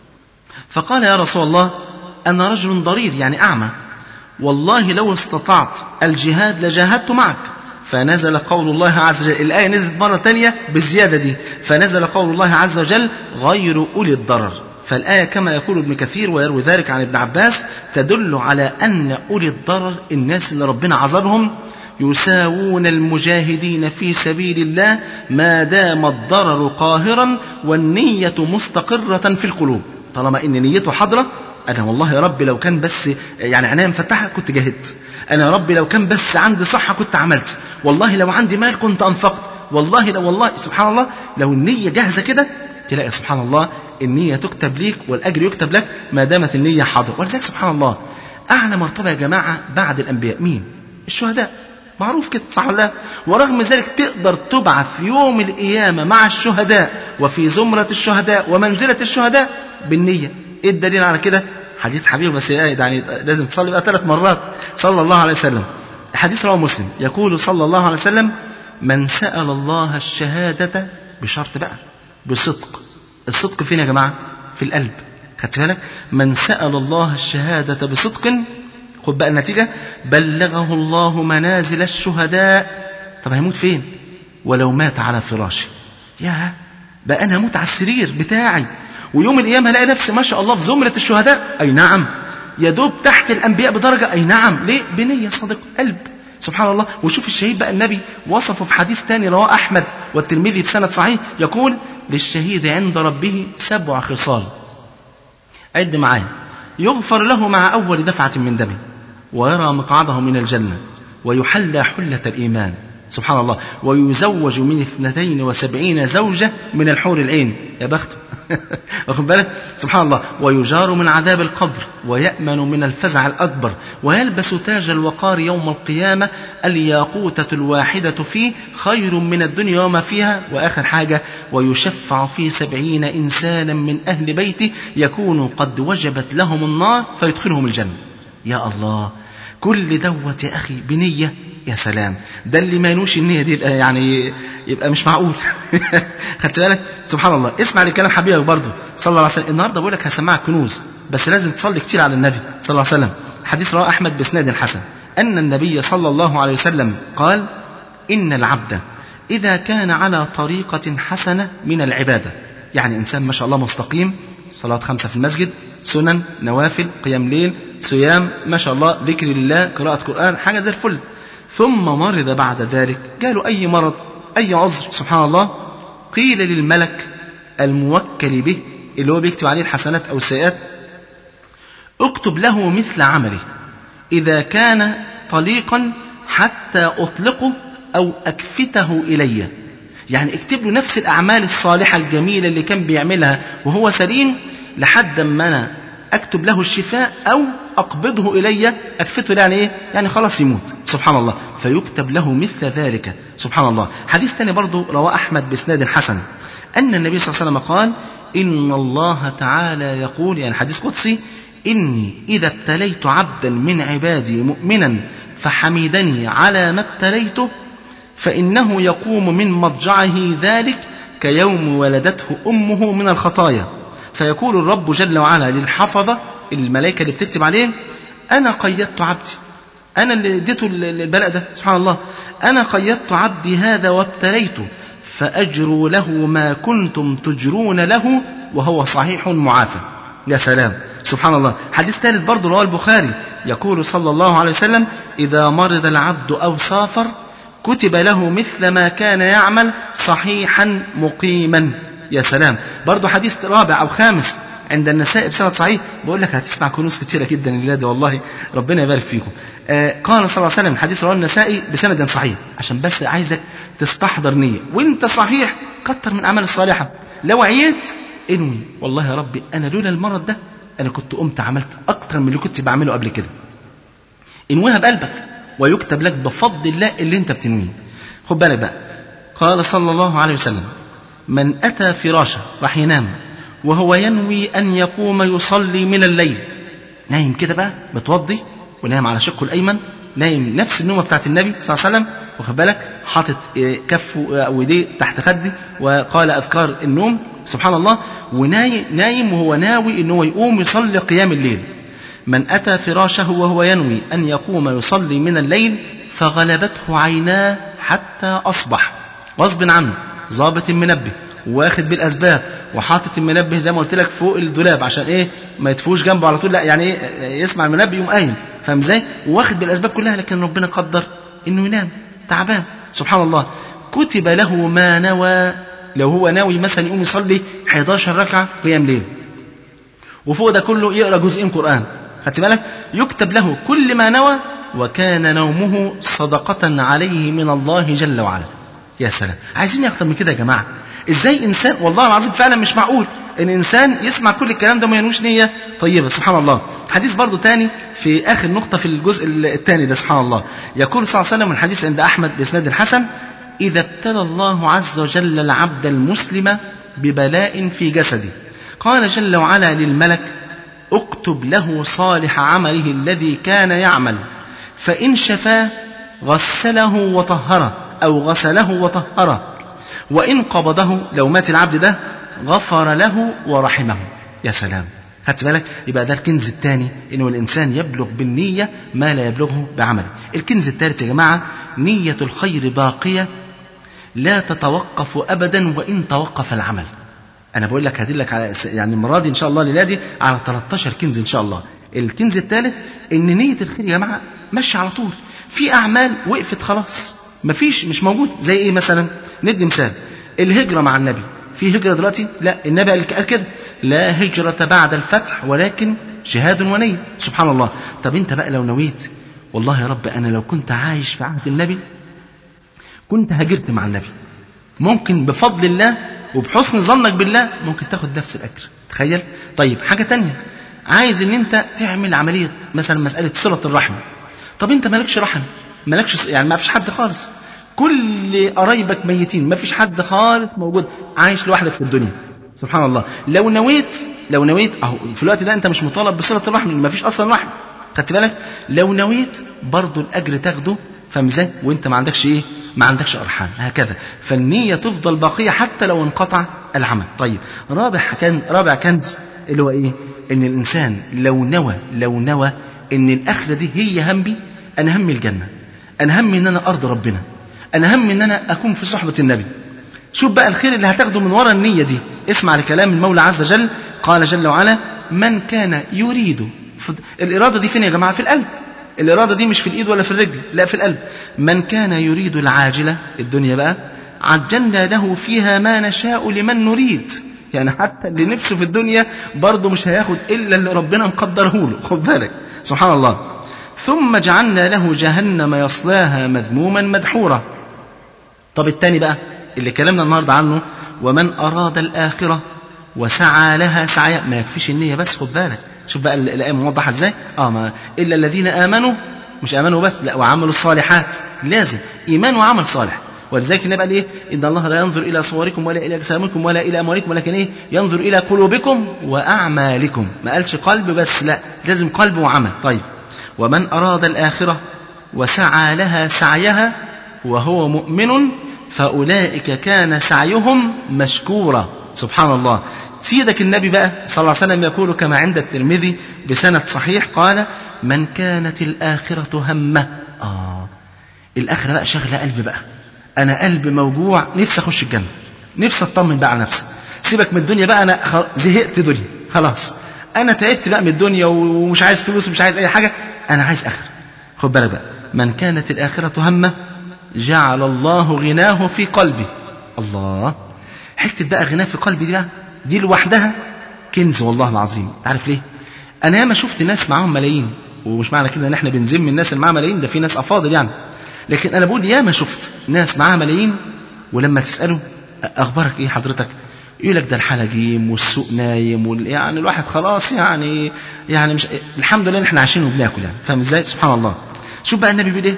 فقال يا رسول الله أنا رجل ضرير يعني أعمى والله لو استطعت الجهاد لجاهدت معك فنزل قول الله عز وجل الآية نزلت مرة تانية بالزيادة دي فنزل قول الله عز وجل غير أولي الضرر فالآية كما يقول ابن كثير ويروي ذلك عن ابن عباس تدل على أن أولي الضرر الناس اللي ربنا عذرهم يساوون المجاهدين في سبيل الله ما دام الضرر قاهرا والنية مستقرة في القلوب طالما ان نيته حاضره انا والله يا رب لو كان بس يعني عينيا مفتحه كنت جاهدت انا يا رب لو كان بس عندي صحه كنت عملت والله لو عندي مال كنت انفقت والله لو والله سبحان الله لو النيه جاهزه كده تلاقي سبحان الله النيه تكتب ليك والاجر يكتب لك ما دامت النيه حاضره ولذلك سبحان الله اعلى مرتبه يا جماعه بعد الانبياء مين الشهداء معروف كده صح ولا لا ورغم ذلك تقدر تبعث يوم القيامة مع الشهداء وفي زمرة الشهداء ومنزلة الشهداء بالنية ايه الدليل على كده حديث حبيب بس يعني لازم تصلي بقى ثلاث مرات صلى الله عليه وسلم حديث رواه مسلم يقول صلى الله عليه وسلم من سأل الله الشهادة بشرط بقى بصدق الصدق فين يا جماعة في القلب خدت بالك من سأل الله الشهادة بصدق خد بقى النتيجة بلغه الله منازل الشهداء طب هيموت فين ولو مات على فراشه يا بقى أنا هموت على السرير بتاعي ويوم القيامة هلاقي نفسي ما شاء الله في زمرة الشهداء أي نعم يا دوب تحت الأنبياء بدرجة أي نعم ليه بنية صادق قلب سبحان الله وشوف الشهيد بقى النبي وصفه في حديث تاني رواه أحمد والترمذي بسند صحيح يقول للشهيد عند ربه سبع خصال عد معايا يغفر له مع أول دفعة من دمه ويرى مقعده من الجنة ويحلى حلة الإيمان سبحان الله ويزوج من اثنتين وسبعين زوجة من الحور العين يا بخته واخد بالك سبحان الله ويجار من عذاب القبر ويأمن من الفزع الأكبر ويلبس تاج الوقار يوم القيامة الياقوتة الواحدة فيه خير من الدنيا وما فيها وآخر حاجة ويشفع في سبعين إنسانا من أهل بيته يكون قد وجبت لهم النار فيدخلهم الجنة يا الله كل دوت يا أخي بنية يا سلام ده اللي ما ينوش النية دي يبقى يعني يبقى مش معقول خدت بالك سبحان الله اسمع لكلام حبيبك برضه صلى الله عليه وسلم النهارده بقول لك هسمعك كنوز بس لازم تصلي كتير على النبي صلى الله عليه وسلم حديث رواه احمد باسناد حسن ان النبي صلى الله عليه وسلم قال ان العبد اذا كان على طريقه حسنه من العباده يعني انسان ما شاء الله مستقيم صلاه خمسه في المسجد سنن نوافل قيام ليل صيام ما شاء الله ذكر لله قراءه قران حاجه زي الفل ثم مرض بعد ذلك جاله أي مرض أي عذر سبحان الله قيل للملك الموكل به اللي هو بيكتب عليه الحسنات أو السيئات اكتب له مثل عمله إذا كان طليقا حتى أطلقه أو أكفته إلي يعني اكتب له نفس الأعمال الصالحة الجميلة اللي كان بيعملها وهو سليم لحد ما أنا أكتب له الشفاء أو أقبضه إلي أكفته يعني إيه؟ يعني خلاص يموت سبحان الله فيكتب له مثل ذلك سبحان الله حديث تاني برضو رواه أحمد بإسناد حسن أن النبي صلى الله عليه وسلم قال إن الله تعالى يقول يعني حديث قدسي إني إذا ابتليت عبدا من عبادي مؤمنا فحمدني على ما ابتليته فإنه يقوم من مضجعه ذلك كيوم ولدته أمه من الخطايا فيقول الرب جل وعلا للحفظة الملائكة اللي بتكتب عليه أنا قيدت عبدي أنا اللي اديته البلاء ده سبحان الله أنا قيدت عبدي هذا وابتليته فأجروا له ما كنتم تجرون له وهو صحيح معافى يا سلام سبحان الله حديث ثالث برضه رواه البخاري يقول صلى الله عليه وسلم إذا مرض العبد أو سافر كتب له مثل ما كان يعمل صحيحا مقيما يا سلام برضه حديث رابع أو خامس عند النساء بسند صحيح بقول لك هتسمع كنوز كتيرة جدا الليلة والله ربنا يبارك فيكم آه قال صلى الله عليه وسلم حديث رواه النسائي بسند صحيح عشان بس عايزك تستحضر نية وانت صحيح كتر من الأعمال الصالحة لو عييت انوي والله يا ربي أنا لولا المرض ده أنا كنت قمت عملت أكتر من اللي كنت بعمله قبل كده انويها بقلبك ويكتب لك بفضل الله اللي انت بتنويه خد بالك بقى قال صلى الله عليه وسلم من أتى فراشه راح ينام وهو ينوي أن يقوم يصلي من الليل نايم كده بقى متوضي ونايم على شقه الأيمن نايم نفس النومة بتاعت النبي صلى الله عليه وسلم واخد بالك حاطط كفه أو ايديه تحت خده وقال أذكار النوم سبحان الله ونايم نايم وهو ناوي ان هو يقوم يصلي قيام الليل من أتى فراشه وهو ينوي أن يقوم يصلي من الليل فغلبته عيناه حتى أصبح غصب عنه ظابط منبه واخد بالاسباب وحاطط المنبه زي ما قلت لك فوق الدولاب عشان ايه ما يدفوش جنبه على طول لا يعني ايه يسمع المنبه يقوم قايم فاهم ازاي واخد بالاسباب كلها لكن ربنا قدر انه ينام تعبان سبحان الله كتب له ما نوى لو هو ناوي مثلا يقوم يصلي 11 ركعه قيام ليل وفوق ده كله يقرا جزئين قران خدت بالك يكتب له كل ما نوى وكان نومه صدقة عليه من الله جل وعلا يا سلام عايزين اكتر من كده يا جماعه ازاي انسان والله العظيم فعلا مش معقول ان انسان يسمع كل الكلام ده وما ينوش نيه طيبه سبحان الله حديث برضو تاني في آخر نقطة في الجزء الثاني ده سبحان الله يقول صلى الله عليه وسلم الحديث عند أحمد بإسناد الحسن إذا ابتلى الله عز وجل العبد المسلم ببلاء في جسده قال جل وعلا للملك اكتب له صالح عمله الذي كان يعمل فإن شفاه غسله وطهره أو غسله وطهره وإن قبضه لو مات العبد ده غفر له ورحمه يا سلام خدت بالك يبقى ده الكنز الثاني انه الانسان يبلغ بالنيه ما لا يبلغه بعمله الكنز الثالث يا جماعه نيه الخير باقيه لا تتوقف ابدا وان توقف العمل انا بقول لك هدلك على يعني المره دي ان شاء الله الليله دي على 13 كنز ان شاء الله الكنز الثالث ان نيه الخير يا جماعه ماشيه على طول في اعمال وقفت خلاص مفيش مش موجود زي ايه مثلا ندي مثال الهجره مع النبي في هجره دلوقتي لا النبي قال كده لا هجرة بعد الفتح ولكن جهاد ونية سبحان الله طب انت بقى لو نويت والله يا رب انا لو كنت عايش في عهد النبي كنت هاجرت مع النبي ممكن بفضل الله وبحسن ظنك بالله ممكن تاخد نفس الاجر تخيل طيب حاجة تانية عايز ان انت تعمل عملية مثلا مسألة صلة الرحم طب انت مالكش رحم مالكش يعني ما فيش حد خالص كل قرايبك ميتين ما فيش حد خالص موجود عايش لوحدك في الدنيا سبحان الله لو نويت لو نويت اهو في الوقت ده انت مش مطالب بصله الرحم ما فيش اصلا رحم خدت بالك لو نويت برضه الاجر تاخده فاهم ازاي وانت ما عندكش ايه ما عندكش ارحام هكذا فالنيه تفضل باقيه حتى لو انقطع العمل طيب رابع كان رابع كنز اللي هو ايه ان الانسان لو نوى لو نوى ان الاخره دي هي همي انا همي الجنه انا همي ان انا ارضي ربنا انا همي ان انا اكون في صحبه النبي شوف بقى الخير اللي هتاخده من ورا النية دي اسمع لكلام المولى عز وجل قال جل وعلا من كان يريد الإرادة دي فين يا جماعة في القلب الإرادة دي مش في الإيد ولا في الرجل لا في القلب من كان يريد العاجلة الدنيا بقى عجلنا له فيها ما نشاء لمن نريد يعني حتى اللي نفسه في الدنيا برضه مش هياخد إلا اللي ربنا مقدره له خد بالك سبحان الله ثم جعلنا له جهنم يصلاها مذموما مدحورا طب التاني بقى اللي كلامنا النهارده عنه ومن أراد الآخرة وسعى لها سعيا ما يكفيش النية بس خد بالك شوف بقى الآية موضحة ازاي اه ما إلا الذين آمنوا مش آمنوا بس لا وعملوا الصالحات لازم إيمان وعمل صالح ولذلك النبي قال ايه ان الله لا ينظر الى صوركم ولا الى اجسامكم ولا الى اموالكم ولكن ايه ينظر الى قلوبكم واعمالكم ما قالش قلب بس لا لازم قلب وعمل طيب ومن اراد الاخره وسعى لها سعيها وهو مؤمن فأولئك كان سعيهم مشكورا سبحان الله سيدك النبي بقى صلى الله عليه وسلم يقول كما عند الترمذي بسند صحيح قال من كانت الآخرة همه آه الآخرة بقى شغلة قلبي بقى أنا قلبي موجوع نفسي أخش الجنة نفسي أطمن بقى على نفسي سيبك من الدنيا بقى أنا زهقت دنيا خلاص أنا تعبت بقى من الدنيا ومش عايز فلوس ومش عايز أي حاجة أنا عايز آخرة خد بالك بقى من كانت الآخرة همه جعل الله غناه في قلبي الله حتة بقى غناه في قلبي دي بقى دي لوحدها كنز والله العظيم عارف ليه انا ياما شفت ناس معاهم ملايين ومش معنى كده ان احنا بنذم الناس اللي معاها ملايين ده في ناس افاضل يعني لكن انا بقول ياما شفت ناس معاها ملايين ولما تساله اخبارك ايه حضرتك يقول لك ده الحاله جيم والسوق نايم وال... يعني الواحد خلاص يعني يعني مش الحمد لله ان احنا عايشين وبناكل يعني فاهم ازاي سبحان الله شوف بقى النبي بيقول ايه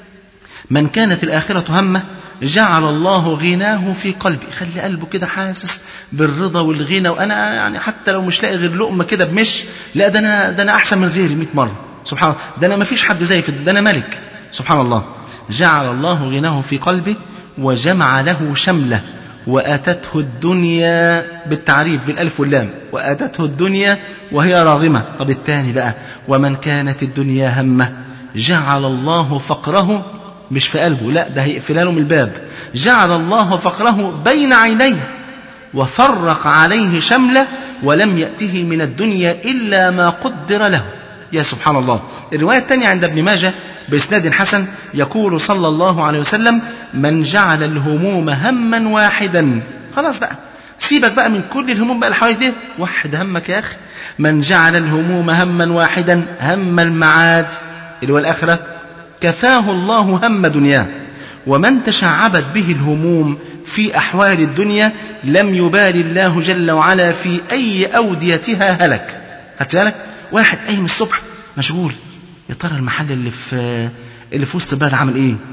من كانت الآخرة همه جعل الله غناه في قلبي خلي قلبه كده حاسس بالرضا والغنى وانا يعني حتى لو مش لاقي غير لقمه كده بمش لا ده انا ده انا احسن من غيري 100 مره سبحان الله ده انا ما فيش حد زي في ده انا ملك سبحان الله جعل الله غناه في قلبه وجمع له شمله واتته الدنيا بالتعريف بالالف واللام واتته الدنيا وهي راغمه طب الثاني بقى ومن كانت الدنيا همه جعل الله فقره مش في قلبه لا ده هيقفل له من الباب جعل الله فقره بين عينيه وفرق عليه شمله ولم يأته من الدنيا إلا ما قدر له يا سبحان الله الرواية الثانية عند ابن ماجه بإسناد حسن يقول صلى الله عليه وسلم من جعل الهموم هما واحدا خلاص بقى سيبك بقى من كل الهموم بقى اللي حواليك دي وحد همك يا أخي من جعل الهموم هما واحدا هم المعاد اللي هو الآخرة كفاه الله هم دنياه ومن تشعبت به الهموم في أحوال الدنيا لم يبال الله جل وعلا في أي أوديتها هلك خدت بالك واحد قايم الصبح مشغول يا ترى المحل اللي في اللي في وسط البلد عامل ايه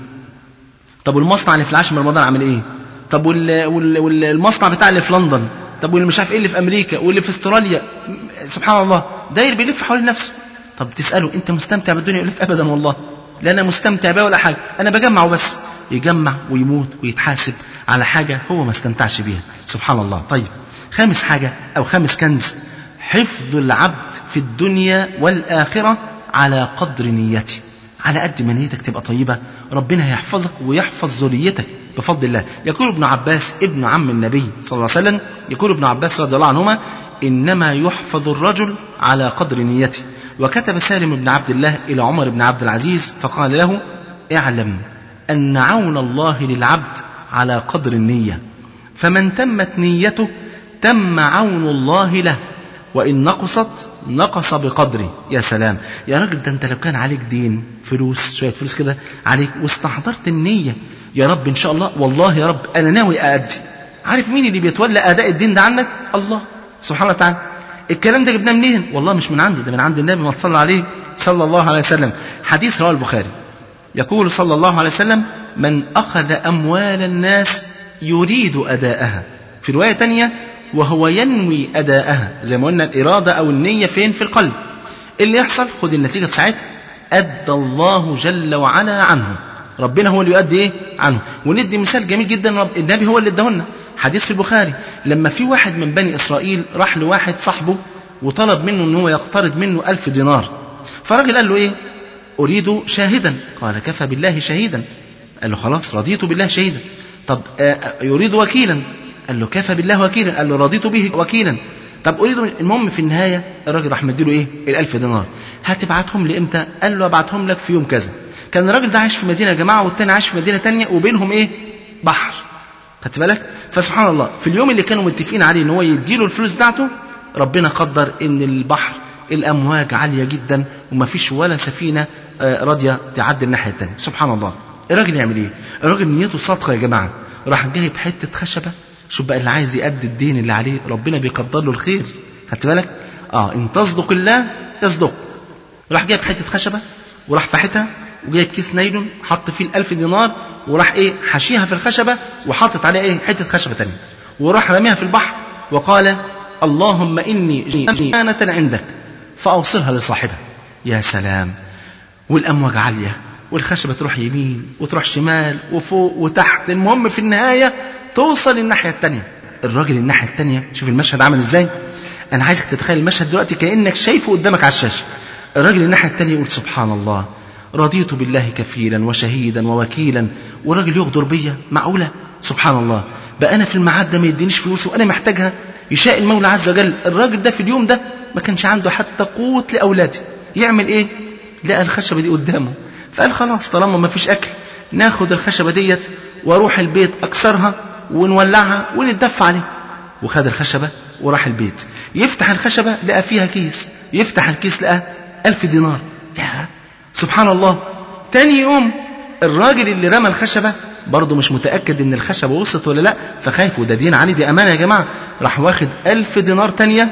طب والمصنع اللي في العاشر من رمضان عامل ايه طب وال... وال... والمصنع بتاع اللي في لندن طب واللي مش عارف ايه اللي في امريكا واللي في استراليا سبحان الله داير بيلف حوالين نفسه طب تساله انت مستمتع بالدنيا يقول لك ابدا والله لا انا مستمتع بيها ولا حاجه انا بجمع وبس يجمع ويموت ويتحاسب على حاجه هو ما استمتعش بيها سبحان الله طيب خامس حاجه او خامس كنز حفظ العبد في الدنيا والاخره على قدر نيته على قد ما نيتك تبقى طيبة ربنا هيحفظك ويحفظ ذريتك بفضل الله يقول ابن عباس ابن عم النبي صلى الله عليه وسلم يقول ابن عباس رضي الله عنهما إنما يحفظ الرجل على قدر نيته وكتب سالم بن عبد الله إلى عمر بن عبد العزيز فقال له اعلم أن عون الله للعبد على قدر النية فمن تمت نيته تم عون الله له وإن نقصت نقص بقدره يا سلام يا راجل ده انت لو كان عليك دين فلوس شوية فلوس كده عليك واستحضرت النية يا رب إن شاء الله والله يا رب أنا ناوي أأدي عارف مين اللي بيتولى أداء الدين ده عنك الله سبحانه وتعالى الكلام ده جبناه منين والله مش من عندي ده من عند النبي ما تصلى عليه صلى الله عليه وسلم حديث رواه البخاري يقول صلى الله عليه وسلم من أخذ أموال الناس يريد أداءها في رواية تانية وهو ينوي أداءها زي ما قلنا الإرادة أو النية فين في القلب اللي يحصل خد النتيجة في ساعتها أدى الله جل وعلا عنه ربنا هو اللي يؤدي إيه عنه وندي مثال جميل جدا رب النبي هو اللي اداهولنا حديث في البخاري لما في واحد من بني إسرائيل راح لواحد صاحبه وطلب منه ان هو يقترض منه ألف دينار فالراجل قال له ايه أريد شاهدا قال كفى بالله شهيدا قال له خلاص رضيت بالله شهيدا طب آه يريد وكيلا قال له كفى بالله وكيلا قال له رضيت به وكيلا طب اريد المهم في النهايه الراجل راح مديله ايه الألف دينار هتبعتهم لي امتى قال له ابعتهم لك في يوم كذا كان الراجل ده عايش في مدينه يا جماعه والتاني عايش في مدينه تانية وبينهم ايه بحر خدت بالك فسبحان الله في اليوم اللي كانوا متفقين عليه ان هو يديله الفلوس بتاعته ربنا قدر ان البحر الامواج عاليه جدا ومفيش ولا سفينه راضيه تعدي الناحيه الثانيه سبحان الله الراجل يعمل ايه الراجل نيته صادقه يا جماعه راح جايب حته خشبه شوف بقى اللي عايز يأدي الدين اللي عليه ربنا بيقدر له الخير خدت بالك اه ان تصدق الله يصدق راح جايب حته خشبه وراح فاحتها وجايب كيس نايلون حط فيه الألف دينار وراح ايه حشيها في الخشبه وحاطط عليها ايه حته خشبه تانية وراح رميها في البحر وقال اللهم اني امانه عندك فاوصلها لصاحبها يا سلام والامواج عاليه والخشبه تروح يمين وتروح شمال وفوق وتحت المهم في النهايه توصل الناحيه الثانيه الراجل الناحيه الثانيه شوف المشهد عامل ازاي انا عايزك تتخيل المشهد دلوقتي كانك شايفه قدامك على الشاشه الراجل الناحيه الثانيه يقول سبحان الله رضيت بالله كفيلا وشهيدا ووكيلا والراجل يغدر بيا معقوله سبحان الله بقى انا في الميعاد ده ما يدينيش فلوس وانا محتاجها يشاء المولى عز وجل الراجل ده في اليوم ده ما كانش عنده حتى قوت لاولاده يعمل ايه لقى الخشبه دي قدامه فقال خلاص طالما ما فيش اكل ناخد الخشبه ديت واروح البيت اكسرها ونولعها ونتدفى عليه وخد الخشبه وراح البيت يفتح الخشبه لقى فيها كيس يفتح الكيس لقى ألف دينار يا سبحان الله تاني يوم الراجل اللي رمى الخشبة برضه مش متأكد ان الخشبة وصلت ولا لا فخايف وده دين علي دي امانة يا جماعة راح واخد ألف دينار تانية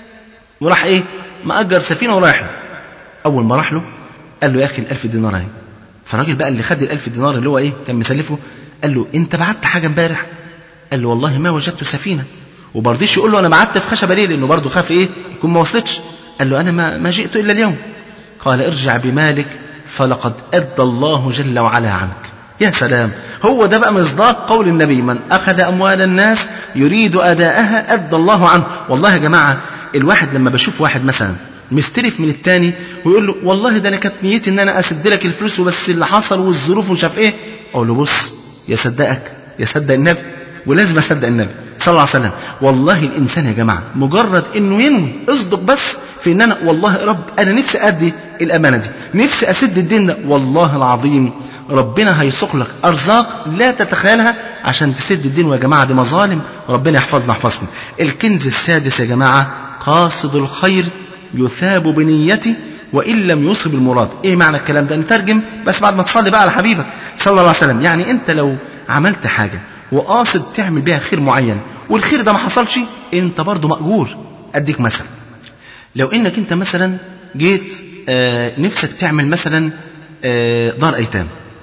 وراح ايه مأجر سفينة ورايح له اول ما راح له قال له يا اخي الألف دينار اهي فالراجل بقى اللي خد الألف دينار اللي هو ايه كان مسلفه قال له انت بعت حاجة امبارح قال له والله ما وجدت سفينة وبرضيش يقول له انا بعت في خشبة ليه لانه برضه خاف ايه يكون ما وصلتش قال له انا ما, ما جئت الا اليوم قال ارجع بمالك فلقد أدى الله جل وعلا عنك يا سلام هو ده بقى مصداق قول النبي من أخذ أموال الناس يريد أداءها أدى الله عنه والله يا جماعة الواحد لما بشوف واحد مثلا مستلف من التاني ويقول له والله ده انا كانت نيتي ان انا اسد لك الفلوس وبس اللي حصل والظروف ومش عارف ايه اقول له بص يصدقك يصدق النبي ولازم اصدق النبي صلى الله عليه وسلم والله الانسان يا جماعه مجرد انه ينوي اصدق بس في ان انا والله يا رب انا نفسي ادي الامانه دي نفسي اسد الدين ده والله العظيم ربنا هيسوق لك ارزاق لا تتخيلها عشان تسد الدين ويا جماعه دي مظالم ربنا يحفظنا يحفظكم الكنز السادس يا جماعه قاصد الخير يثاب بنيته وان لم يصب المراد ايه معنى الكلام ده نترجم بس بعد ما تصلي بقى على حبيبك صلى الله عليه وسلم يعني انت لو عملت حاجه وقاصد تعمل بيها خير معين والخير ده ما حصلش انت برضه مأجور اديك مثل لو انك انت مثلا جيت آه نفسك تعمل مثلا آه دار ايتام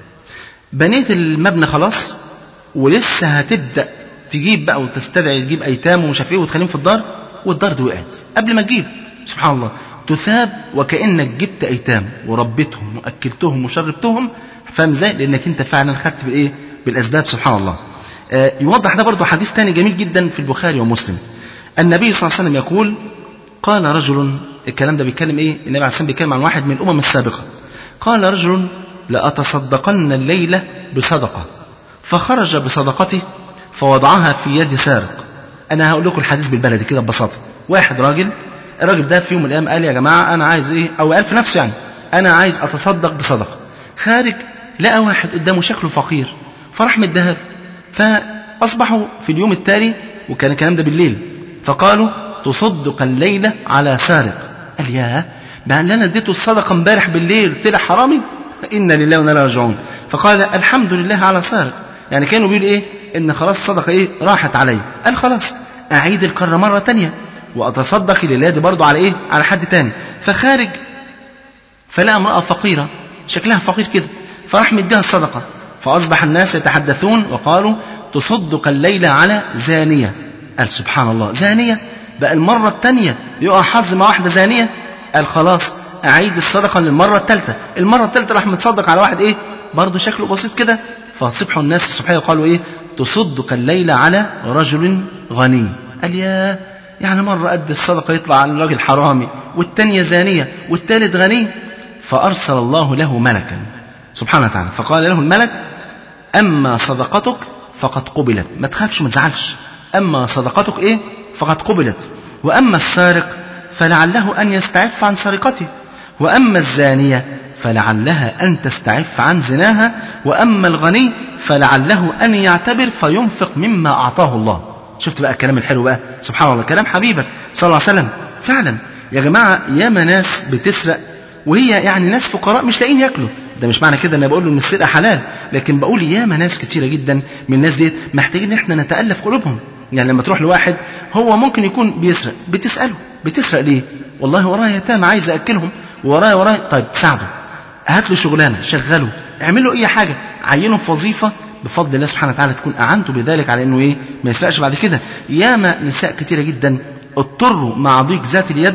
بنيت المبنى خلاص ولسه هتبدا تجيب بقى وتستدعي تجيب ايتام ومش عارف ايه وتخليهم في الدار والدار دي وقعت قبل ما تجيب سبحان الله تثاب وكانك جبت ايتام وربيتهم واكلتهم وشربتهم فاهم ازاي؟ لانك انت فعلا خدت بالايه؟ بالاسباب سبحان الله. آه يوضح ده برضه حديث تاني جميل جدا في البخاري ومسلم. النبي صلى الله عليه وسلم يقول قال رجل الكلام ده بيتكلم ايه؟ النبي عليه الصلاه بيتكلم عن واحد من الامم السابقه. قال رجل لأتصدقن الليلة بصدقة فخرج بصدقته فوضعها في يد سارق أنا هقول لكم الحديث بالبلدي كده ببساطة واحد راجل الراجل ده في يوم من الأيام قال يا جماعة أنا عايز إيه أو قال في نفسه يعني أنا عايز أتصدق بصدقة خارج لقى واحد قدامه شكله فقير فراح مديها فأصبحوا في اليوم التالي وكان الكلام ده بالليل فقالوا تصدق الليلة على سارق قال ياه بقى اللي انا اديته الصدقه امبارح بالليل طلع حرامي انا لله وانا راجعون فقال الحمد لله على سارق يعني كانوا بيقولوا ايه ان خلاص الصدقه ايه راحت علي قال خلاص اعيد الكره مره تانية واتصدق الليله دي برضه على ايه على حد تاني فخارج فلقى امراه فقيره شكلها فقير كده فراح مديها الصدقه فاصبح الناس يتحدثون وقالوا تصدق الليله على زانيه قال سبحان الله زانيه بقى المره الثانيه يقع حظ مع واحده زانيه قال خلاص اعيد الصدقه للمره الثالثه المره الثالثه راح متصدق على واحد ايه برضه شكله بسيط كده فصبحوا الناس الصبحيه وقالوا ايه تصدق الليله على رجل غني قال يا يعني مرة قد الصدقة يطلع عن راجل حرامي والتانية زانية والتالت غني فأرسل الله له ملكا سبحانه وتعالى فقال له الملك أما صدقتك فقد قبلت ما تخافش ما تزعلش أما صدقتك إيه فقد قبلت وأما السارق فلعله أن يستعف عن سرقته وأما الزانية فلعلها أن تستعف عن زناها وأما الغني فلعله أن يعتبر فينفق مما أعطاه الله شفت بقى الكلام الحلو بقى سبحان الله كلام حبيبك صلى الله عليه وسلم فعلا يا جماعة ياما ناس بتسرق وهي يعني ناس فقراء مش لاقيين ياكلوا ده مش معنى كده ان بقول له ان السرقه حلال لكن بقول ياما ناس كتيره جدا من الناس ديت محتاجين ان احنا نتالف قلوبهم يعني لما تروح لواحد هو ممكن يكون بيسرق بتساله بتسرق ليه والله ورايا يتامى عايز اكلهم ورايا ورايا طيب ساعده هات له شغلانه شغله اعمل له اي حاجه عينه في وظيفه بفضل الله سبحانه وتعالى تكون اعنته بذلك على انه ايه ما يسرقش بعد كده ياما نساء كتيره جدا اضطروا مع ضيق ذات اليد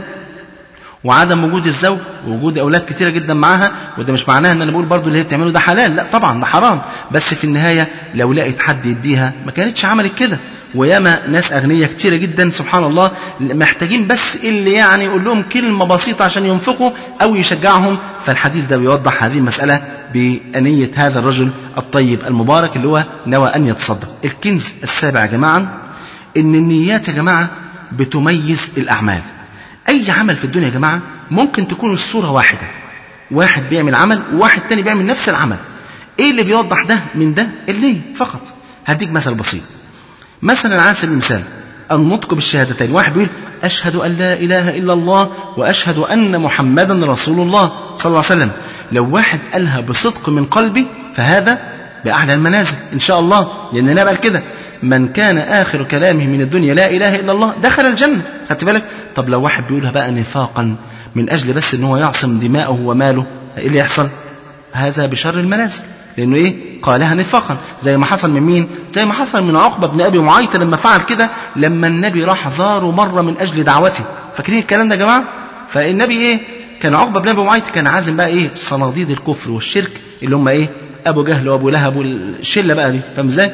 وعدم وجود الزوج ووجود اولاد كتيره جدا معاها وده مش معناها ان انا بقول برضو اللي هي بتعمله ده حلال لا طبعا ده حرام بس في النهايه لو لقيت حد يديها ما كانتش عملت كده وياما ناس اغنياء كتيره جدا سبحان الله محتاجين بس اللي يعني يقول لهم كلمه بسيطه عشان ينفقوا او يشجعهم فالحديث ده بيوضح هذه المساله بانيه هذا الرجل الطيب المبارك اللي هو نوى ان يتصدق الكنز السابع يا جماعه ان النيات يا جماعه بتميز الاعمال اي عمل في الدنيا يا جماعه ممكن تكون الصوره واحده واحد بيعمل عمل وواحد تاني بيعمل نفس العمل ايه اللي بيوضح ده من ده النية فقط هديك مثل بسيط مثلا على سبيل المثال النطق بالشهادتين واحد بيقول أشهد أن لا إله إلا الله وأشهد أن محمدا رسول الله صلى الله عليه وسلم لو واحد قالها بصدق من قلبي فهذا بأعلى المنازل إن شاء الله لأن النبي قال كده من كان آخر كلامه من الدنيا لا إله إلا الله دخل الجنة خدت بالك طب لو واحد بيقولها بقى نفاقا من أجل بس إن هو يعصم دماءه وماله إيه اللي يحصل هذا بشر المنازل لانه ايه قالها نفاقا زي ما حصل من مين زي ما حصل من عقبه بن ابي معيط لما فعل كده لما النبي راح زاره مره من اجل دعوته فاكرين الكلام ده يا جماعه فالنبي ايه كان عقبه بن ابي معيط كان عازم بقى ايه صناديد الكفر والشرك اللي هم ايه ابو جهل وابو لهب والشله بقى دي فاهم ازاي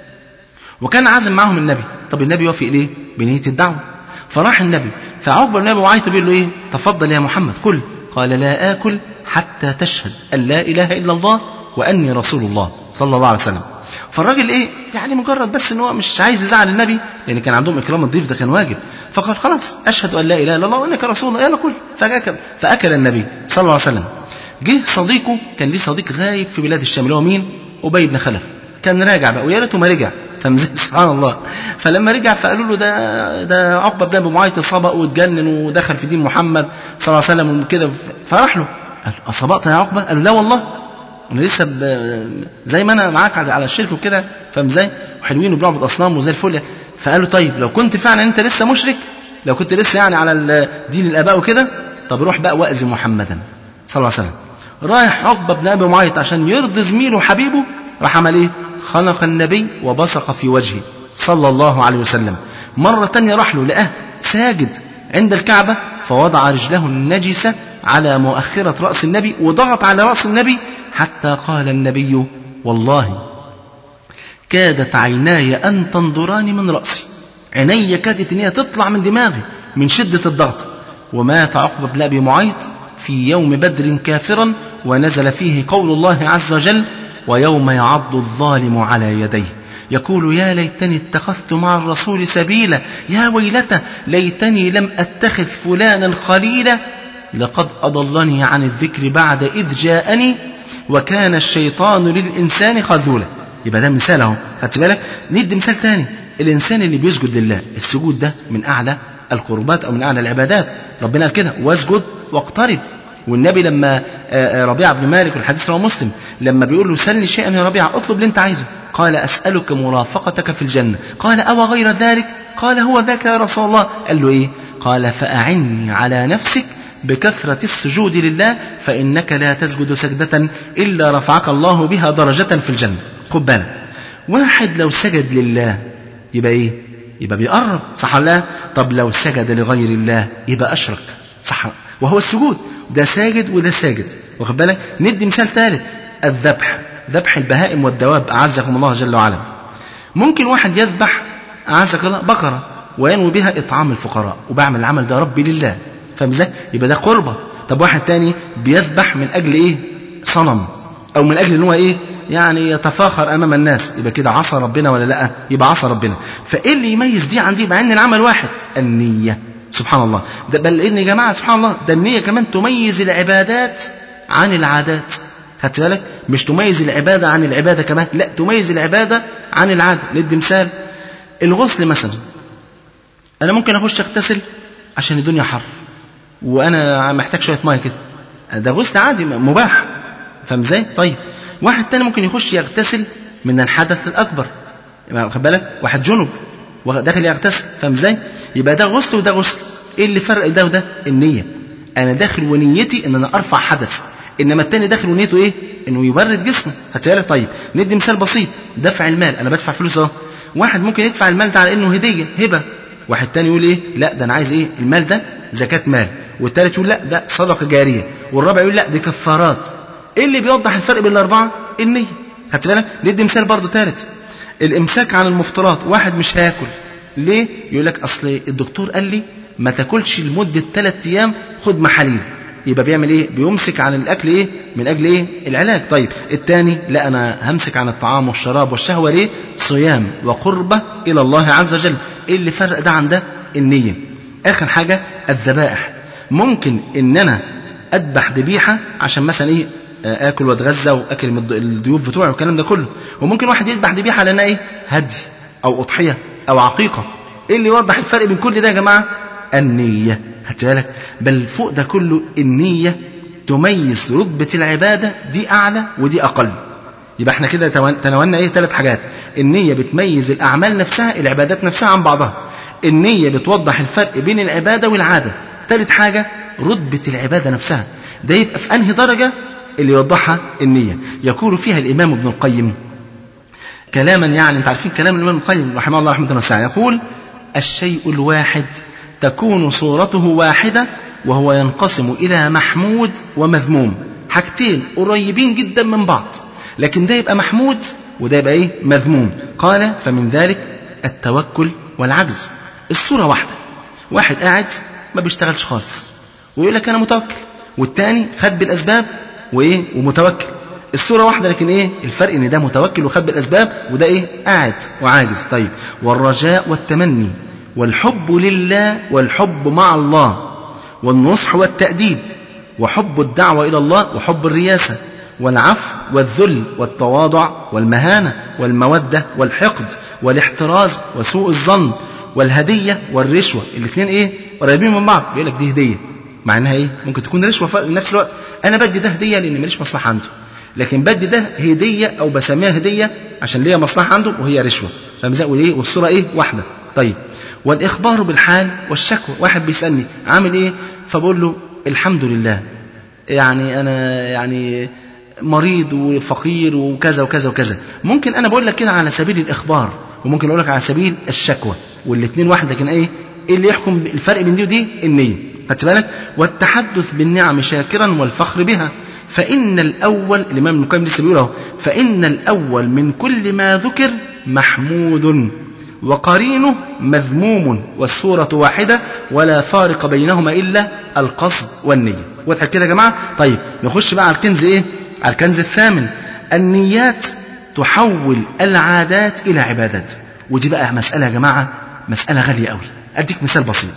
وكان عازم معاهم النبي طب النبي يوافق ليه بنيه الدعوه فراح النبي فعقبه بن ابي معيط بيقول له ايه تفضل يا محمد كل قال لا اكل حتى تشهد ان لا اله الا الله واني رسول الله صلى الله عليه وسلم فالراجل ايه يعني مجرد بس ان هو مش عايز يزعل النبي لان كان عندهم اكرام الضيف ده كان واجب فقال خلاص اشهد ان لا اله الا الله وانك رسول الله يلا كل فاكل فاكل النبي صلى الله عليه وسلم جه صديقه كان ليه صديق غايب في بلاد الشام اللي هو مين ابي بن خلف كان راجع بقى ويا ريته ما رجع سبحان الله فلما رجع فقالوا له ده ده عقبه بن ابي معيط سبق واتجنن ودخل في دين محمد صلى الله عليه وسلم وكده فراح له قال اصبقت يا عقبه؟ قال له لا والله انا لسه زي ما انا معاك على الشرك وكده فاهم ازاي؟ وحلوين وبنعبد اصنام وزي الفل فقال له طيب لو كنت فعلا انت لسه مشرك لو كنت لسه يعني على دين الاباء وكده طب روح بقى واذي محمدا صلى الله عليه وسلم رايح عقبه بن ابي معيط عشان يرضي زميله وحبيبه راح عمل ايه خنق النبي وبصق في وجهه صلى الله عليه وسلم مرة تانية راح له لقاه ساجد عند الكعبة فوضع رجله النجسة على مؤخرة رأس النبي وضغط على رأس النبي حتى قال النبي والله كادت عيناي أن تنظران من رأسي عيني كادت أن هي تطلع من دماغي من شدة الضغط ومات عقبة بن أبي معيط في يوم بدر كافرا ونزل فيه قول الله عز وجل ويوم يعض الظالم على يديه يقول يا ليتني اتخذت مع الرسول سبيلا يا ويلتى ليتني لم اتخذ فلانا خليلا لقد اضلني عن الذكر بعد اذ جاءني وكان الشيطان للانسان خذولا يبقى ده مثال اهو خدت بالك ندي مثال تاني الانسان اللي بيسجد لله السجود ده من اعلى القربات او من اعلى العبادات ربنا قال كده واسجد واقترب والنبي لما ربيعه بن مالك والحديث رواه مسلم لما بيقول له سلني شيئا يا ربيعه اطلب اللي انت عايزه قال اسالك مرافقتك في الجنه قال او غير ذلك قال هو ذاك يا رسول الله قال له ايه قال فاعني على نفسك بكثرة السجود لله فإنك لا تسجد سجدة إلا رفعك الله بها درجة في الجنة خد بالك واحد لو سجد لله يبقى إيه يبقى بيقرب صح ولا لا طب لو سجد لغير الله يبقى أشرك صح وهو السجود ده ساجد وده ساجد واخد بالك ندي مثال ثالث الذبح ذبح البهائم والدواب أعزكم الله جل وعلا ممكن واحد يذبح أعزك الله بقرة وينوي بها إطعام الفقراء وبعمل العمل ده ربي لله فاهم ازاي؟ يبقى ده قربة طب واحد تاني بيذبح من أجل إيه؟ صنم أو من أجل إن هو إيه؟ يعني يتفاخر أمام الناس يبقى كده عصى ربنا ولا لأ؟ يبقى عصى ربنا فإيه اللي يميز دي عن دي مع إن العمل واحد؟ النية سبحان الله ده بل إن يا جماعة سبحان الله ده النية كمان تميز العبادات عن العادات خدت بالك مش تميز العبادة عن العبادة كمان لا تميز العبادة عن العادة ندي مثال الغسل مثلا أنا ممكن أخش أغتسل عشان الدنيا حر وأنا محتاج شوية مية كده ده غسل عادي مباح فاهم ازاي؟ طيب واحد تاني ممكن يخش يغتسل من الحدث الأكبر خد بالك واحد جنب داخل يغتسل فاهم ازاي؟ يبقى ده غسل وده غسل ايه اللي فرق ده وده؟ النية انا داخل ونيتي ان انا ارفع حدث انما التاني داخل ونيته ايه انه يبرد جسمه هتقالك طيب ندي مثال بسيط دفع المال انا بدفع فلوس اهو واحد ممكن يدفع المال ده على انه هديه هبه واحد تاني يقول ايه لا ده انا عايز ايه المال ده زكاه مال والتالت يقول لا ده صدقه جاريه والرابع يقول لا دي كفارات ايه اللي بيوضح الفرق بين الاربعه النيه خدت بالك ندي مثال برضه ثالث الامساك عن المفطرات واحد مش هياكل ليه يقول لك اصل الدكتور قال لي ما تاكلش لمده ثلاث ايام خد محاليل يبقى بيعمل ايه بيمسك عن الاكل ايه من اجل ايه العلاج طيب الثاني لا انا همسك عن الطعام والشراب والشهوه ليه صيام وقربه الى الله عز وجل ايه اللي فرق ده عن ده النيه اخر حاجه الذبائح ممكن ان انا اذبح ذبيحه عشان مثلا ايه اكل واتغذى واكل من الضيوف بتوعي والكلام ده كله وممكن واحد يذبح ذبيحه لانها ايه هدي او اضحيه او عقيقه ايه اللي يوضح الفرق بين كل ده يا جماعه النيه هتبالك بل فوق ده كله النية تميز رتبة العبادة دي أعلى ودي أقل يبقى احنا كده تناولنا ايه ثلاث حاجات النية بتميز الأعمال نفسها العبادات نفسها عن بعضها النية بتوضح الفرق بين العبادة والعادة ثالث حاجة رتبة العبادة نفسها ده يبقى في أنهي درجة اللي يوضحها النية يقول فيها الإمام ابن القيم كلاما يعني انت عارفين كلام الإمام ابن القيم رحمه الله رحمه الله يقول الشيء الواحد تكون صورته واحدة وهو ينقسم إلى محمود ومذموم حاجتين قريبين جدا من بعض لكن ده يبقى محمود وده يبقى ايه مذموم قال فمن ذلك التوكل والعجز الصورة واحدة واحد قاعد ما بيشتغلش خالص ويقول لك أنا متوكل والتاني خد بالأسباب وإيه ومتوكل الصورة واحدة لكن إيه الفرق إن ده متوكل وخد بالأسباب وده إيه قاعد وعاجز طيب والرجاء والتمني والحب لله والحب مع الله والنصح والتأديب وحب الدعوة إلى الله وحب الرياسة والعفو والذل والتواضع والمهانة والمودة والحقد والاحتراز وسوء الظن والهدية والرشوة الاثنين ايه قريبين من بعض يقول لك دي هدية مع انها ايه ممكن تكون رشوة في نفس الوقت انا بدي ده هدية لان ماليش مصلحة عنده لكن بدي ده هدية او بسميها هدية عشان ليا مصلحة عنده وهي رشوة فاهم ازاي وايه والصورة ايه واحدة طيب والإخبار بالحال والشكوى واحد بيسألني عامل إيه فبقول له الحمد لله يعني انا يعني مريض وفقير وكذا وكذا وكذا ممكن انا بقول لك كده على سبيل الاخبار وممكن اقول لك على سبيل الشكوى والاثنين واحد لكن ايه ايه اللي يحكم الفرق بين دي ودي النيه خدت بالك والتحدث بالنعم شاكرا والفخر بها فان الاول الامام ابن القيم لسه بيقول اهو فان الاول من كل ما ذكر محمود وقرينه مذموم والصورة واحدة ولا فارق بينهما إلا القصد والنية واضح كده يا جماعة طيب نخش بقى على الكنز إيه على الكنز الثامن النيات تحول العادات إلى عبادات ودي بقى مسألة يا جماعة مسألة غالية قوي أديك مثال بسيط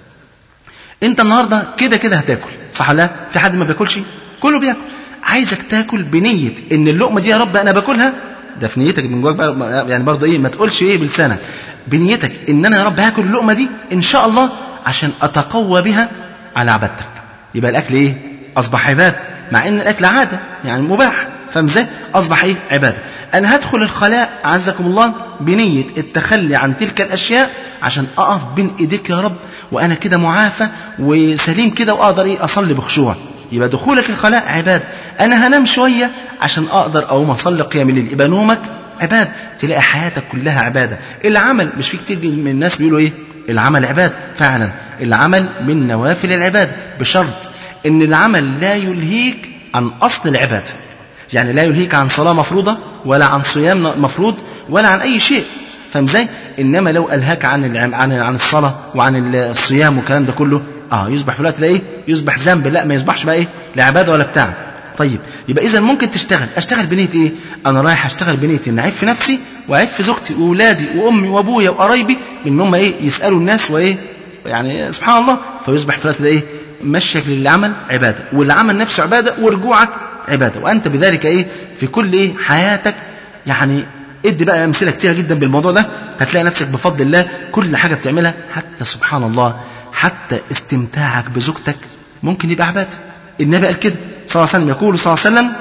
أنت النهاردة كده كده هتاكل صح لا في حد ما بياكلش كله بياكل عايزك تاكل بنية إن اللقمة دي يا رب أنا باكلها ده في نيتك من جواك بقى يعني برضه ايه ما تقولش ايه بلسانك بنيتك ان انا يا رب هاكل اللقمه دي ان شاء الله عشان اتقوى بها على عبادتك يبقى الاكل ايه اصبح عباده مع ان الاكل عاده يعني مباح فاهم ازاي اصبح ايه عباده انا هدخل الخلاء عزكم الله بنيه التخلي عن تلك الاشياء عشان اقف بين ايديك يا رب وانا كده معافى وسليم كده واقدر ايه اصلي بخشوع يبقى دخولك الخلاء عباده انا هنام شويه عشان اقدر اقوم اصلي قيام الليل يبقى نومك عباده تلاقي حياتك كلها عباده العمل مش في كتير من الناس بيقولوا ايه العمل عباده فعلا العمل من نوافل العباده بشرط ان العمل لا يلهيك عن اصل العباده يعني لا يلهيك عن صلاه مفروضه ولا عن صيام مفروض ولا عن اي شيء فاهم ازاي انما لو الهاك عن العم عن عن الصلاه وعن الصيام والكلام ده كله اه يصبح في الوقت ده ايه يصبح ذنب لا ما يصبحش بقى ايه لا عباده ولا بتاع طيب يبقى اذا ممكن تشتغل اشتغل بنيه ايه انا رايح اشتغل بنيه ان اعيب في نفسي واعيب في زوجتي واولادي وامي وابويا وقرايبي ان هم ايه يسالوا الناس وايه يعني سبحان الله فيصبح في الوقت ده ايه مشيك للعمل عباده والعمل نفسه عباده ورجوعك عباده وانت بذلك ايه في كل ايه حياتك يعني ادي بقى امثله كتيره جدا بالموضوع ده هتلاقي نفسك بفضل الله كل حاجه بتعملها حتى سبحان الله حتى استمتاعك بزوجتك ممكن يبقى عباده النبي قال كده صلى الله عليه وسلم يقول صلى الله عليه وسلم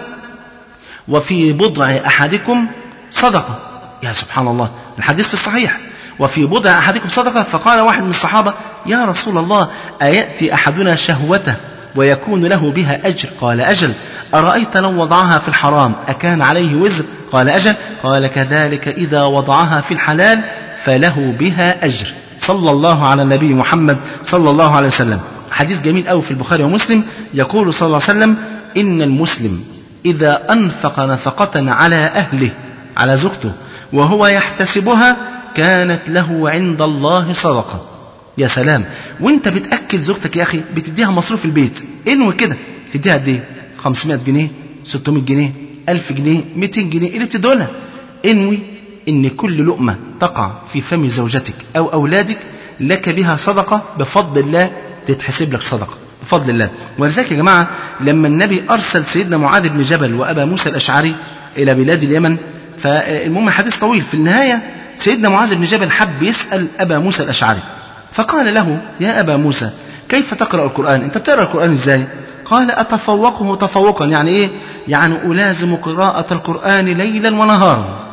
وفي بضع احدكم صدقه يا سبحان الله الحديث في الصحيح وفي بضع احدكم صدقه فقال واحد من الصحابه يا رسول الله اياتي احدنا شهوته ويكون له بها أجر قال أجل أرأيت لو وضعها في الحرام أكان عليه وزر قال أجل قال كذلك إذا وضعها في الحلال فله بها أجر صلى الله على النبي محمد صلى الله عليه وسلم حديث جميل أوي في البخاري ومسلم يقول صلى الله عليه وسلم إن المسلم إذا أنفق نفقة على أهله على زوجته وهو يحتسبها كانت له عند الله صدقه يا سلام وانت بتاكل زوجتك يا اخي بتديها مصروف البيت انوي كده تديها قد ايه 500 جنيه 600 جنيه 1000 جنيه 200 جنيه اللي بتدولها انوي ان كل لقمه تقع في فم زوجتك او اولادك لك بها صدقه بفضل الله تتحسب لك صدقه بفضل الله ولذلك يا جماعه لما النبي ارسل سيدنا معاذ بن جبل وابا موسى الاشعري الى بلاد اليمن فالمهم حديث طويل في النهايه سيدنا معاذ بن جبل حب يسال ابا موسى الاشعري فقال له يا أبا موسى كيف تقرأ القرآن أنت بتقرأ القرآن إزاي قال أتفوقه تفوقا يعني إيه يعني ألازم قراءة القرآن ليلا ونهارا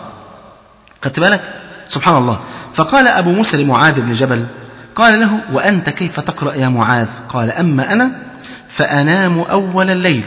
خدت بالك سبحان الله فقال أبو موسى لمعاذ بن جبل قال له وأنت كيف تقرأ يا معاذ قال أما أنا فأنام أول الليل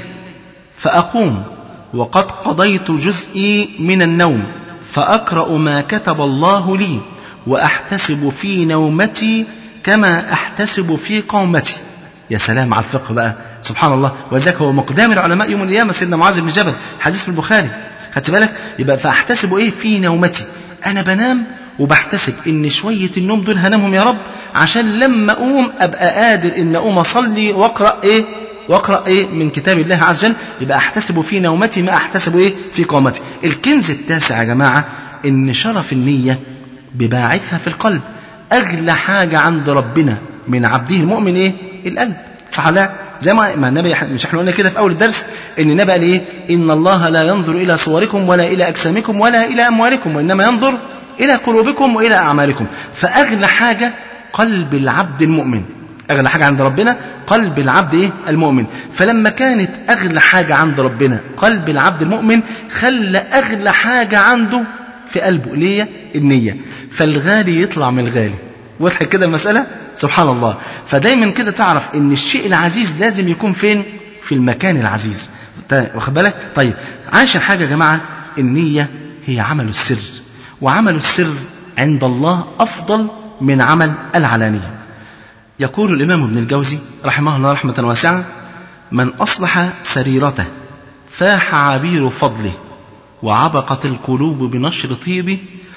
فأقوم وقد قضيت جزئي من النوم فأقرأ ما كتب الله لي وأحتسب في نومتي كما أحتسب في قومتي يا سلام على الفقه بقى سبحان الله وذاك هو مقدام العلماء يوم القيامة سيدنا معاذ بن جبل حديث في البخاري خدت بالك يبقى فأحتسب إيه في نومتي أنا بنام وبحتسب إن شوية النوم دول هنامهم يا رب عشان لما أقوم أبقى قادر إن أقوم أصلي وأقرأ إيه واقرا ايه من كتاب الله عز وجل يبقى احتسب في نومتي ما احتسب ايه في قومتي الكنز التاسع يا جماعه ان شرف النيه بباعثها في القلب أغلى حاجة عند ربنا من عبده المؤمن إيه؟ القلب صح لا زي ما ما النبي مش احنا قلنا كده في اول الدرس ان النبي قال ايه ان الله لا ينظر الى صوركم ولا الى اجسامكم ولا الى اموالكم وانما ينظر الى قلوبكم والى اعمالكم فاغلى حاجه قلب العبد المؤمن اغلى حاجه عند ربنا قلب العبد ايه المؤمن فلما كانت اغلى حاجه عند ربنا قلب العبد المؤمن خلى اغلى حاجه عنده في قلبه ليه النيه فالغالي يطلع من الغالي واضحك كده المسألة سبحان الله فدايما كده تعرف ان الشيء العزيز لازم يكون فين في المكان العزيز تا- واخد بالك طيب عاشر حاجة يا جماعة النية هي عمل السر وعمل السر عند الله أفضل من عمل العلانية يقول الإمام ابن الجوزي رحمه الله رحمة واسعة من أصلح سريرته فاح عبير فضله وعبقت القلوب بنشر طيبه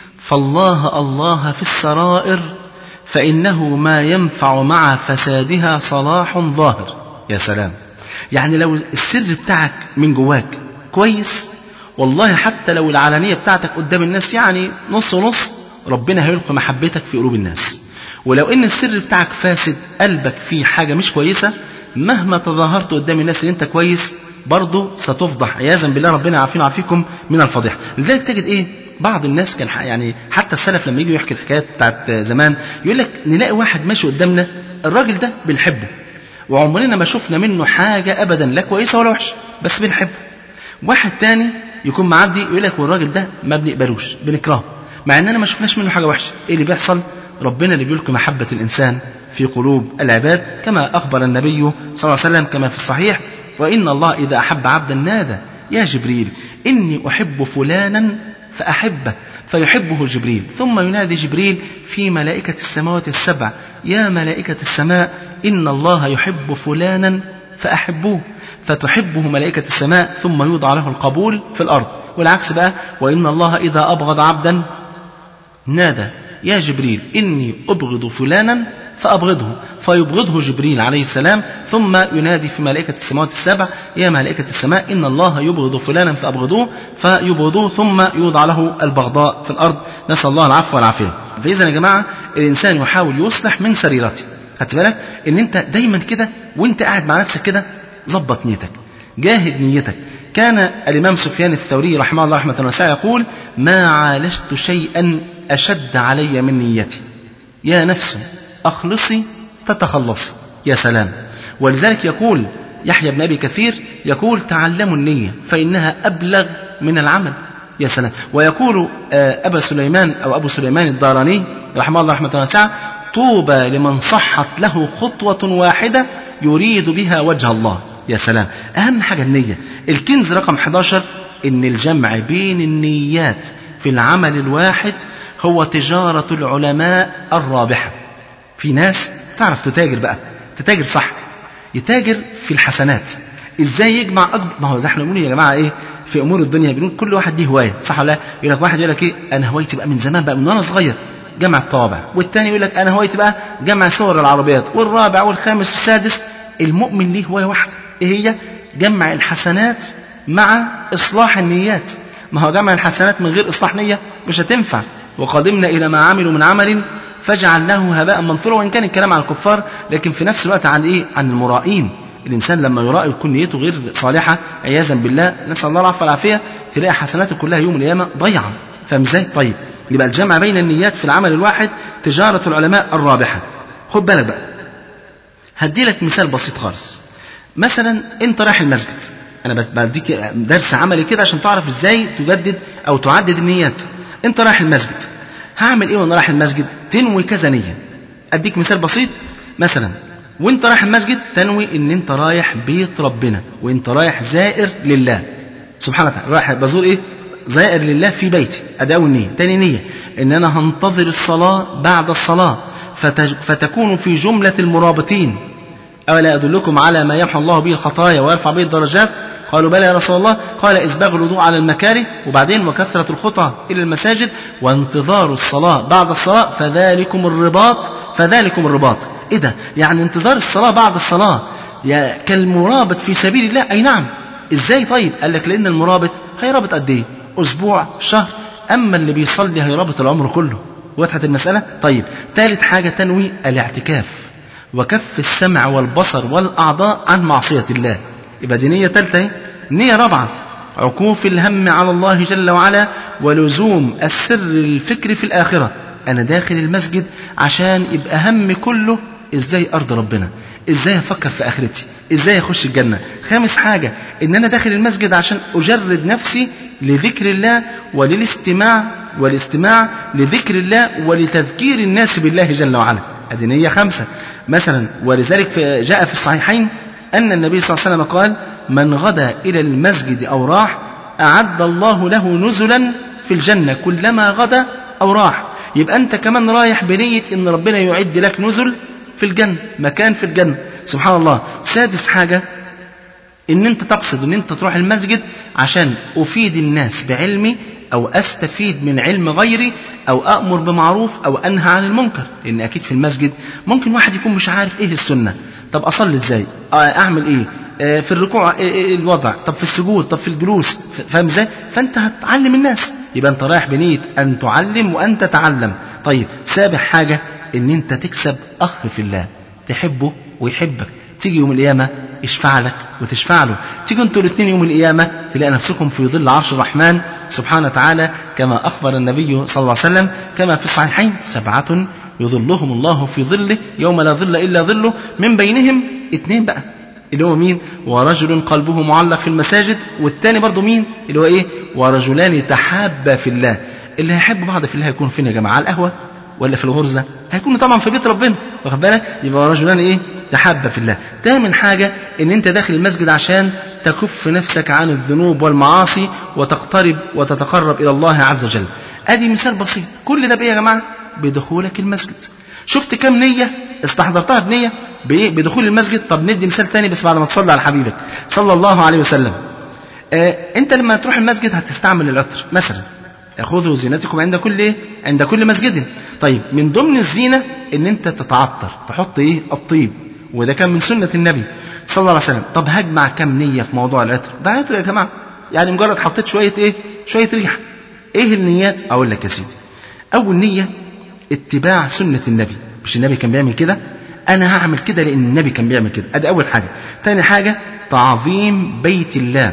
فالله الله في السرائر فإنه ما ينفع مع فسادها صلاح ظاهر يا سلام يعني لو السر بتاعك من جواك كويس والله حتى لو العلانية بتاعتك قدام الناس يعني نص ونص ربنا هيلقي محبتك في قلوب الناس ولو ان السر بتاعك فاسد قلبك فيه حاجة مش كويسة مهما تظاهرت قدام الناس ان انت كويس برضه ستفضح عياذا بالله ربنا يعافينا ويعافيكم من الفضيحة لذلك تجد ايه بعض الناس كان ح- يعني حتى السلف لما يجوا يحكي الحكايات بتاعت زمان يقول لك نلاقي واحد ماشي قدامنا الراجل ده بنحبه وعمرنا ما شفنا منه حاجة ابدا لا كويسة ولا وحشة بس بنحبه واحد تاني يكون معدي يقول لك والراجل ده ما بنقبلوش بنكرهه مع اننا ما شفناش منه حاجه وحشه ايه اللي بيحصل ربنا اللي بيلقي محبه الانسان في قلوب العباد كما اخبر النبي صلى الله عليه وسلم كما في الصحيح وان الله اذا احب عبدا نادى يا جبريل اني احب فلانا فاحبه فيحبه جبريل ثم ينادي جبريل في ملائكه السماوات السبع يا ملائكه السماء ان الله يحب فلانا فاحبوه فتحبه ملائكة السماء ثم يوضع له القبول في الأرض والعكس بقى وإن الله إذا أبغض عبدا نادى يا جبريل إني أبغض فلانا فأبغضه فيبغضه جبريل عليه السلام ثم ينادي في ملائكة السماوات السبع يا ملائكة السماء إن الله يبغض فلانا فأبغضوه فيبغضوه ثم يوضع له البغضاء في الأرض نسأل الله العفو والعافية فإذا يا جماعة الإنسان يحاول يصلح من سريرته خدت بالك إن أنت دايما كده وأنت قاعد مع نفسك كده ظبط نيتك جاهد نيتك كان الإمام سفيان الثوري رحمه الله رحمة واسعة يقول ما عالجت شيئا أشد علي من نيتي يا نفس أخلصي تتخلصي يا سلام ولذلك يقول يحيى بن أبي كثير يقول تعلموا النية فإنها أبلغ من العمل يا سلام ويقول آه، أبا سليمان أو أبو سليمان الداراني رحمه الله رحمة واسعة طوبى لمن صحت له خطوة واحدة يريد بها وجه الله يا سلام أهم حاجة النية الكنز رقم 11 إن الجمع بين النيات في العمل الواحد هو تجارة العلماء الرابحة في ناس تعرف تتاجر بقى تتاجر صح يتاجر في الحسنات ازاي يجمع اكبر ما هو زي احنا بنقول يا جماعه ايه في امور الدنيا بنقول كل واحد ليه هوايه صح ولا لا يقول لك واحد يقول لك ايه انا هوايتي بقى من زمان بقى من وانا صغير جمع الطوابع والتاني يقول لك انا هوايتي بقى جمع صور العربيات والرابع والخامس والسادس المؤمن ليه هوايه واحده ايه هي جمع الحسنات مع اصلاح النيات ما هو جمع الحسنات من غير اصلاح نيه مش هتنفع وقدمنا الى ما عملوا من عمل فجعلناه هباء منثورا وان كان الكلام عن الكفار لكن في نفس الوقت عن ايه عن المرائين الانسان لما يرائي يكون نيته غير صالحه عياذا بالله نسال الله العفو والعافيه تلاقي حسناته كلها يوم القيامه ضيعه فاهم ازاي طيب يبقى الجمع بين النيات في العمل الواحد تجاره العلماء الرابحه خد بالك بقى هدي لك مثال بسيط خالص مثلا انت رايح المسجد انا بس بديك درس عملي كده عشان تعرف ازاي تجدد او تعدد النيات انت رايح المسجد هعمل ايه وانا رايح المسجد تنوي كذا نيه اديك مثال بسيط مثلا وانت رايح المسجد تنوي ان انت رايح بيت ربنا وانت رايح زائر لله سبحانه وتعالى رايح بزور ايه زائر لله في بيتي ادي اول نيه تاني نيه ان انا هنتظر الصلاه بعد الصلاه فتج- فتكون في جمله المرابطين أولا أدلكم على ما يمحو الله به الخطايا ويرفع به الدرجات قالوا بلى يا رسول الله قال إسباغ الوضوء على المكاره وبعدين وكثرة الخطى إلى المساجد وانتظار الصلاة بعد الصلاة فذلكم الرباط فذلكم الرباط إيه ده يعني انتظار الصلاة بعد الصلاة يا كالمرابط في سبيل الله أي نعم إزاي طيب قال لك لأن المرابط هيرابط قد إيه أسبوع شهر أما اللي بيصلي هيرابط العمر كله وضحت المسألة طيب ثالث حاجة تنوي الاعتكاف وكف السمع والبصر والأعضاء عن معصية الله يبقى دي نية تالتة اهي. نية رابعة عكوف الهم على الله جل وعلا ولزوم السر الفكر في الآخرة أنا داخل المسجد عشان يبقى همي كله إزاي أرضي ربنا إزاي أفكر في آخرتي إزاي أخش الجنة خامس حاجة إن أنا داخل المسجد عشان أجرد نفسي لذكر الله وللاستماع والاستماع لذكر الله ولتذكير الناس بالله جل وعلا هذه نية خمسة مثلا ولذلك في- جاء في الصحيحين أن النبي صلى الله عليه وسلم قال من غدا إلى المسجد أو راح أعد الله له نزلا في الجنة كلما غدا أو راح يبقى أنت كمان رايح بنية إن ربنا يعد لك نزل في الجنة مكان في الجنة سبحان الله سادس حاجة ان انت تقصد ان انت تروح المسجد عشان افيد الناس بعلمي او استفيد من علم غيري او امر بمعروف او انهى عن المنكر لان اكيد في المسجد ممكن واحد يكون مش عارف ايه السنه طب اصلي ازاي آه، اعمل ايه آه، في الركوع إيه إيه الوضع طب في السجود طب في الجلوس ف- فاهم ازاي فانت هتعلم الناس يبقى انت رايح بنيه ان تعلم وان تتعلم طيب سابع حاجه ان انت تكسب اخ في الله تحبه ويحبك تيجي يوم القيامة يشفع لك وتشفع له تيجوا انتوا الاثنين يوم القيامة تلاقي نفسكم في ظل عرش الرحمن سبحانه وتعالى كما أخبر النبي صلى الله عليه وسلم كما في الصحيحين سبعة يظلهم الله في ظله يوم لا ظل إلا ظله من بينهم اثنين بقى اللي هو مين ورجل قلبه معلق في المساجد والتاني برضه مين اللي هو ايه ورجلان تحابا في الله اللي هيحب بعض في الله هيكون فين يا جماعه على القهوه ولا في الغرزه هيكونوا طبعا في بيت ربنا واخد بالك يبقى رجلان ايه تحابا في الله تامن حاجه ان انت داخل المسجد عشان تكف نفسك عن الذنوب والمعاصي وتقترب وتتقرب الى الله عز وجل ادي مثال بسيط كل ده بايه يا جماعه بدخولك المسجد شفت كم نية استحضرتها بنية بإيه؟ بدخول المسجد طب ندي مثال تاني بس بعد ما تصلي على حبيبك صلى الله عليه وسلم آه انت لما تروح المسجد هتستعمل العطر مثلا خذوا زينتكم عند كل ايه عند كل مسجد طيب من ضمن الزينة ان انت تتعطر تحط ايه الطيب وده كان من سنة النبي صلى الله عليه وسلم طب هجمع كم نية في موضوع العطر ده عطر يا جماعة يعني مجرد حطيت شوية ايه شوية ريحة ايه النيات اقول لك يا سيدي اول نية اتباع سنة النبي مش النبي كان بيعمل كده انا هعمل كده لان النبي كان بيعمل كده ادي اول حاجة تاني حاجة تعظيم بيت الله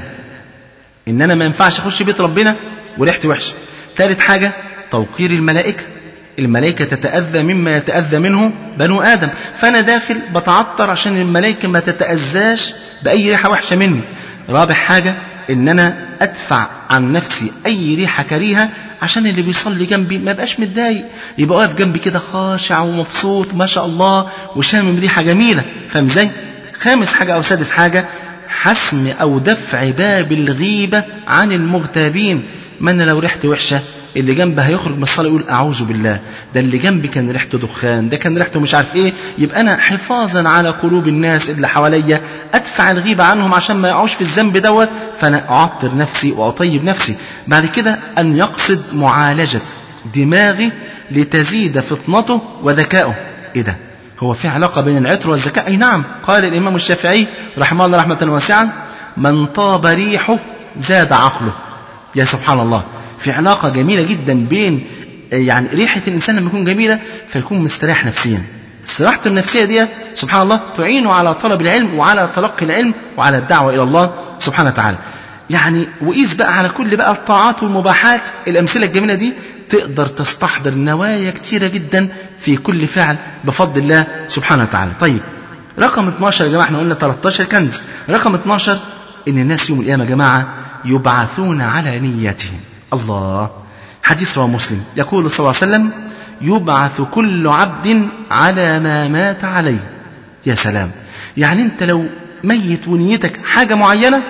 ان انا ما ينفعش اخش بيت ربنا وريحتي وحشه ثالث حاجه توقير الملائكه الملائكة تتأذى مما يتأذى منه بنو آدم فأنا داخل بتعطر عشان الملائكة ما تتأذاش بأي ريحة وحشة مني رابع حاجة إن أنا أدفع عن نفسي أي ريحة كريهة عشان اللي بيصلي جنبي ما يبقاش متضايق يبقى واقف جنبي كده خاشع ومبسوط ما شاء الله وشامم ريحة جميلة فاهم ازاي؟ خامس حاجة أو سادس حاجة حسم أو دفع باب الغيبة عن المغتابين ما أنا لو ريحتي وحشة اللي جنبي هيخرج من الصلاة يقول أعوذ بالله ده اللي جنبي كان ريحته دخان ده كان ريحته مش عارف إيه يبقى أنا حفاظا على قلوب الناس اللي حواليا أدفع الغيبة عنهم عشان ما يقعوش في الذنب دوت فأنا أعطر نفسي وأطيب نفسي بعد كده أن يقصد معالجة دماغي لتزيد فطنته وذكائه إيه ده هو في علاقة بين العطر والذكاء أي نعم قال الإمام الشافعي رحمه الله رحمة واسعة من طاب ريحه زاد عقله يا سبحان الله في علاقة جميلة جدا بين يعني ريحة الإنسان لما يكون جميلة فيكون مستريح نفسيا استراحته النفسية دي سبحان الله تعينه على طلب العلم وعلى تلقي العلم وعلى الدعوة إلى الله سبحانه وتعالى يعني وقيس بقى على كل بقى الطاعات والمباحات الأمثلة الجميلة دي تقدر تستحضر نوايا كتيرة جدا في كل فعل بفضل الله سبحانه وتعالى طيب رقم 12 يا جماعة احنا قلنا 13 كنز رقم 12 ان الناس يوم القيامة يا جماعة يبعثون على نيتهم الله حديث رواه مسلم يقول صلى الله عليه وسلم يبعث كل عبد على ما مات عليه يا سلام يعني انت لو ميت ونيتك حاجة معينة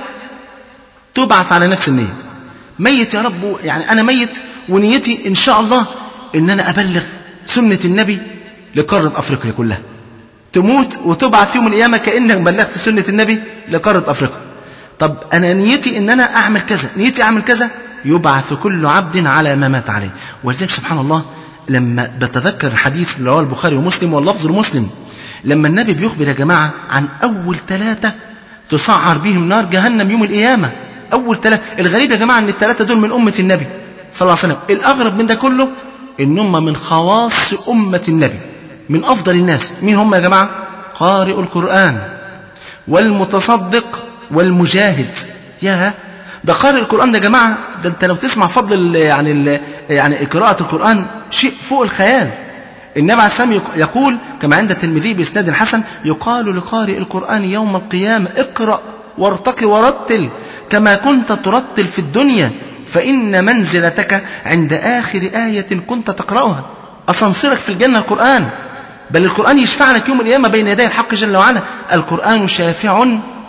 تبعث على نفس النية ميت يا رب يعني أنا ميت ونيتي إن شاء الله إن أنا أبلغ سنة النبي لقارة أفريقيا كلها تموت وتبعث يوم القيامة كأنك بلغت سنة النبي لقارة أفريقيا طب أنا نيتي إن أنا أعمل كذا نيتي أعمل كذا يبعث كل عبد على ما مات عليه ولذلك سبحان الله لما بتذكر الحديث اللي رواه البخاري ومسلم واللفظ المسلم لما النبي بيخبر يا جماعة عن أول ثلاثة تسعر بهم نار جهنم يوم القيامة أول ثلاثة الغريب يا جماعة أن الثلاثة دول من أمة النبي صلى الله عليه وسلم الأغرب من ده كله إن هم من خواص أمة النبي من أفضل الناس مين هم يا جماعة قارئ القرآن والمتصدق والمجاهد يا ده قارئ القرآن ده يا جماعة ده أنت لو تسمع فضل ال يعني ال يعني قراءة القرآن شيء فوق الخيال النبي عليه السلام يقول كما عند الترمذي بإسناد حسن يقال لقارئ القرآن يوم القيامة اقرأ وارتقي ورتل كما كنت ترتل في الدنيا فإن منزلتك عند آخر آية كنت تقرأها أسانسيرك في الجنة القرآن بل القرآن يشفع لك يوم القيامة بين يدي الحق جل وعلا القرآن شافع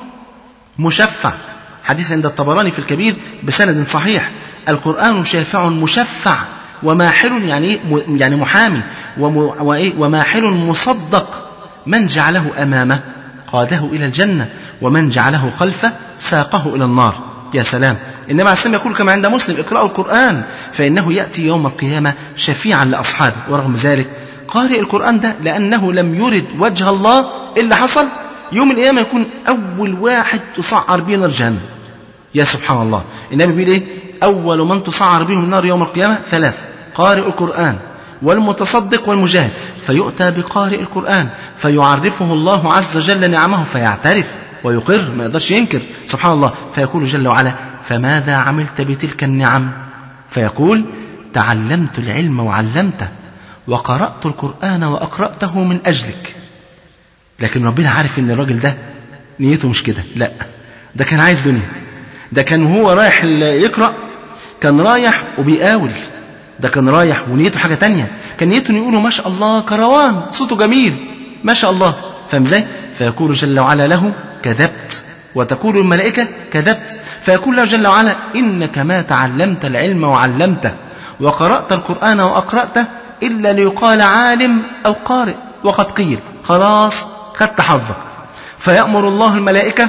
مشفع حديث عند الطبراني في الكبير بسند صحيح القرآن شافع مشفع وماحل يعني إيه؟ م- يعني محامي وم- وإيه؟ وماحل مصدق من جعله أمامه قاده إلى الجنة ومن جعله خلفه ساقه إلى النار يا سلام إنما عليه السلام يقول كما عند مسلم اقرأوا القرآن فإنه يأتي يوم القيامة شفيعا لأصحابه ورغم ذلك قارئ القرآن ده لأنه لم يرد وجه الله إلا حصل يوم القيامة يكون أول واحد تسعر به نار جهنم يا سبحان الله النبي بيقول ايه اول من تسعر بهم النار يوم القيامه ثلاثه قارئ القران والمتصدق والمجاهد فيؤتى بقارئ القران فيعرفه الله عز وجل نعمه فيعترف ويقر ما يقدرش ينكر سبحان الله فيقول جل وعلا فماذا عملت بتلك النعم فيقول تعلمت العلم وعلمته وقرات القران واقراته من اجلك لكن ربنا عارف ان الراجل ده نيته مش كده لا ده كان عايز دنيا ده كان وهو رايح ال- يقرأ كان رايح وبيقاول ده كان رايح ونيته حاجة تانية كان نيته إنه يقولوا ما شاء الله كروان صوته جميل ما شاء الله فاهم ازاي فيقول جل وعلا له كذبت وتقول الملائكة كذبت فيقول له جل وعلا إنك ما تعلمت العلم وعلمته وقرأت القرآن وأقرأته إلا ليقال عالم أو قارئ وقد قيل خلاص خدت حظك فيأمر الله الملائكة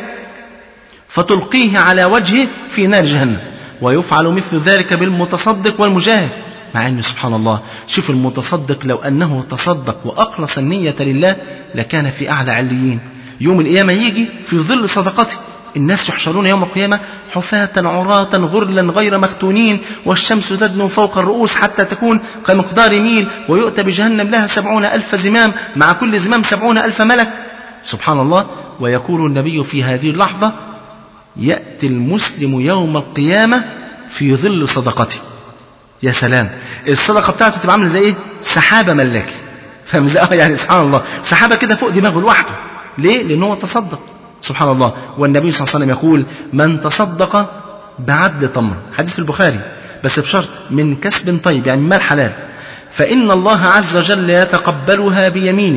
فتلقيه على وجهه في نار جهنم ويفعل مثل ذلك بالمتصدق والمجاهد مع أن سبحان الله شوف المتصدق لو أنه تصدق وأخلص النية لله لكان في أعلى عليين يوم القيامة يجي في ظل صدقته الناس يحشرون يوم القيامة حفاة عراة غرلا غير مختونين والشمس تدنو فوق الرؤوس حتى تكون كمقدار ميل ويؤتى بجهنم لها سبعون ألف زمام مع كل زمام سبعون ألف ملك سبحان الله ويقول النبي في هذه اللحظة يأتي المسلم يوم القيامة في ظل صدقته يا سلام الصدقة بتاعته تبقى عاملة زي ايه سحابة ملاكي فاهم ازاي آه يعني سبحان الله سحابة كده فوق دماغه لوحده ليه لأن هو تصدق سبحان الله والنبي صلى الله عليه وسلم يقول من تصدق بعدل تمر حديث في البخاري بس بشرط من كسب طيب يعني من مال حلال فإن الله عز وجل يتقبلها بيمينه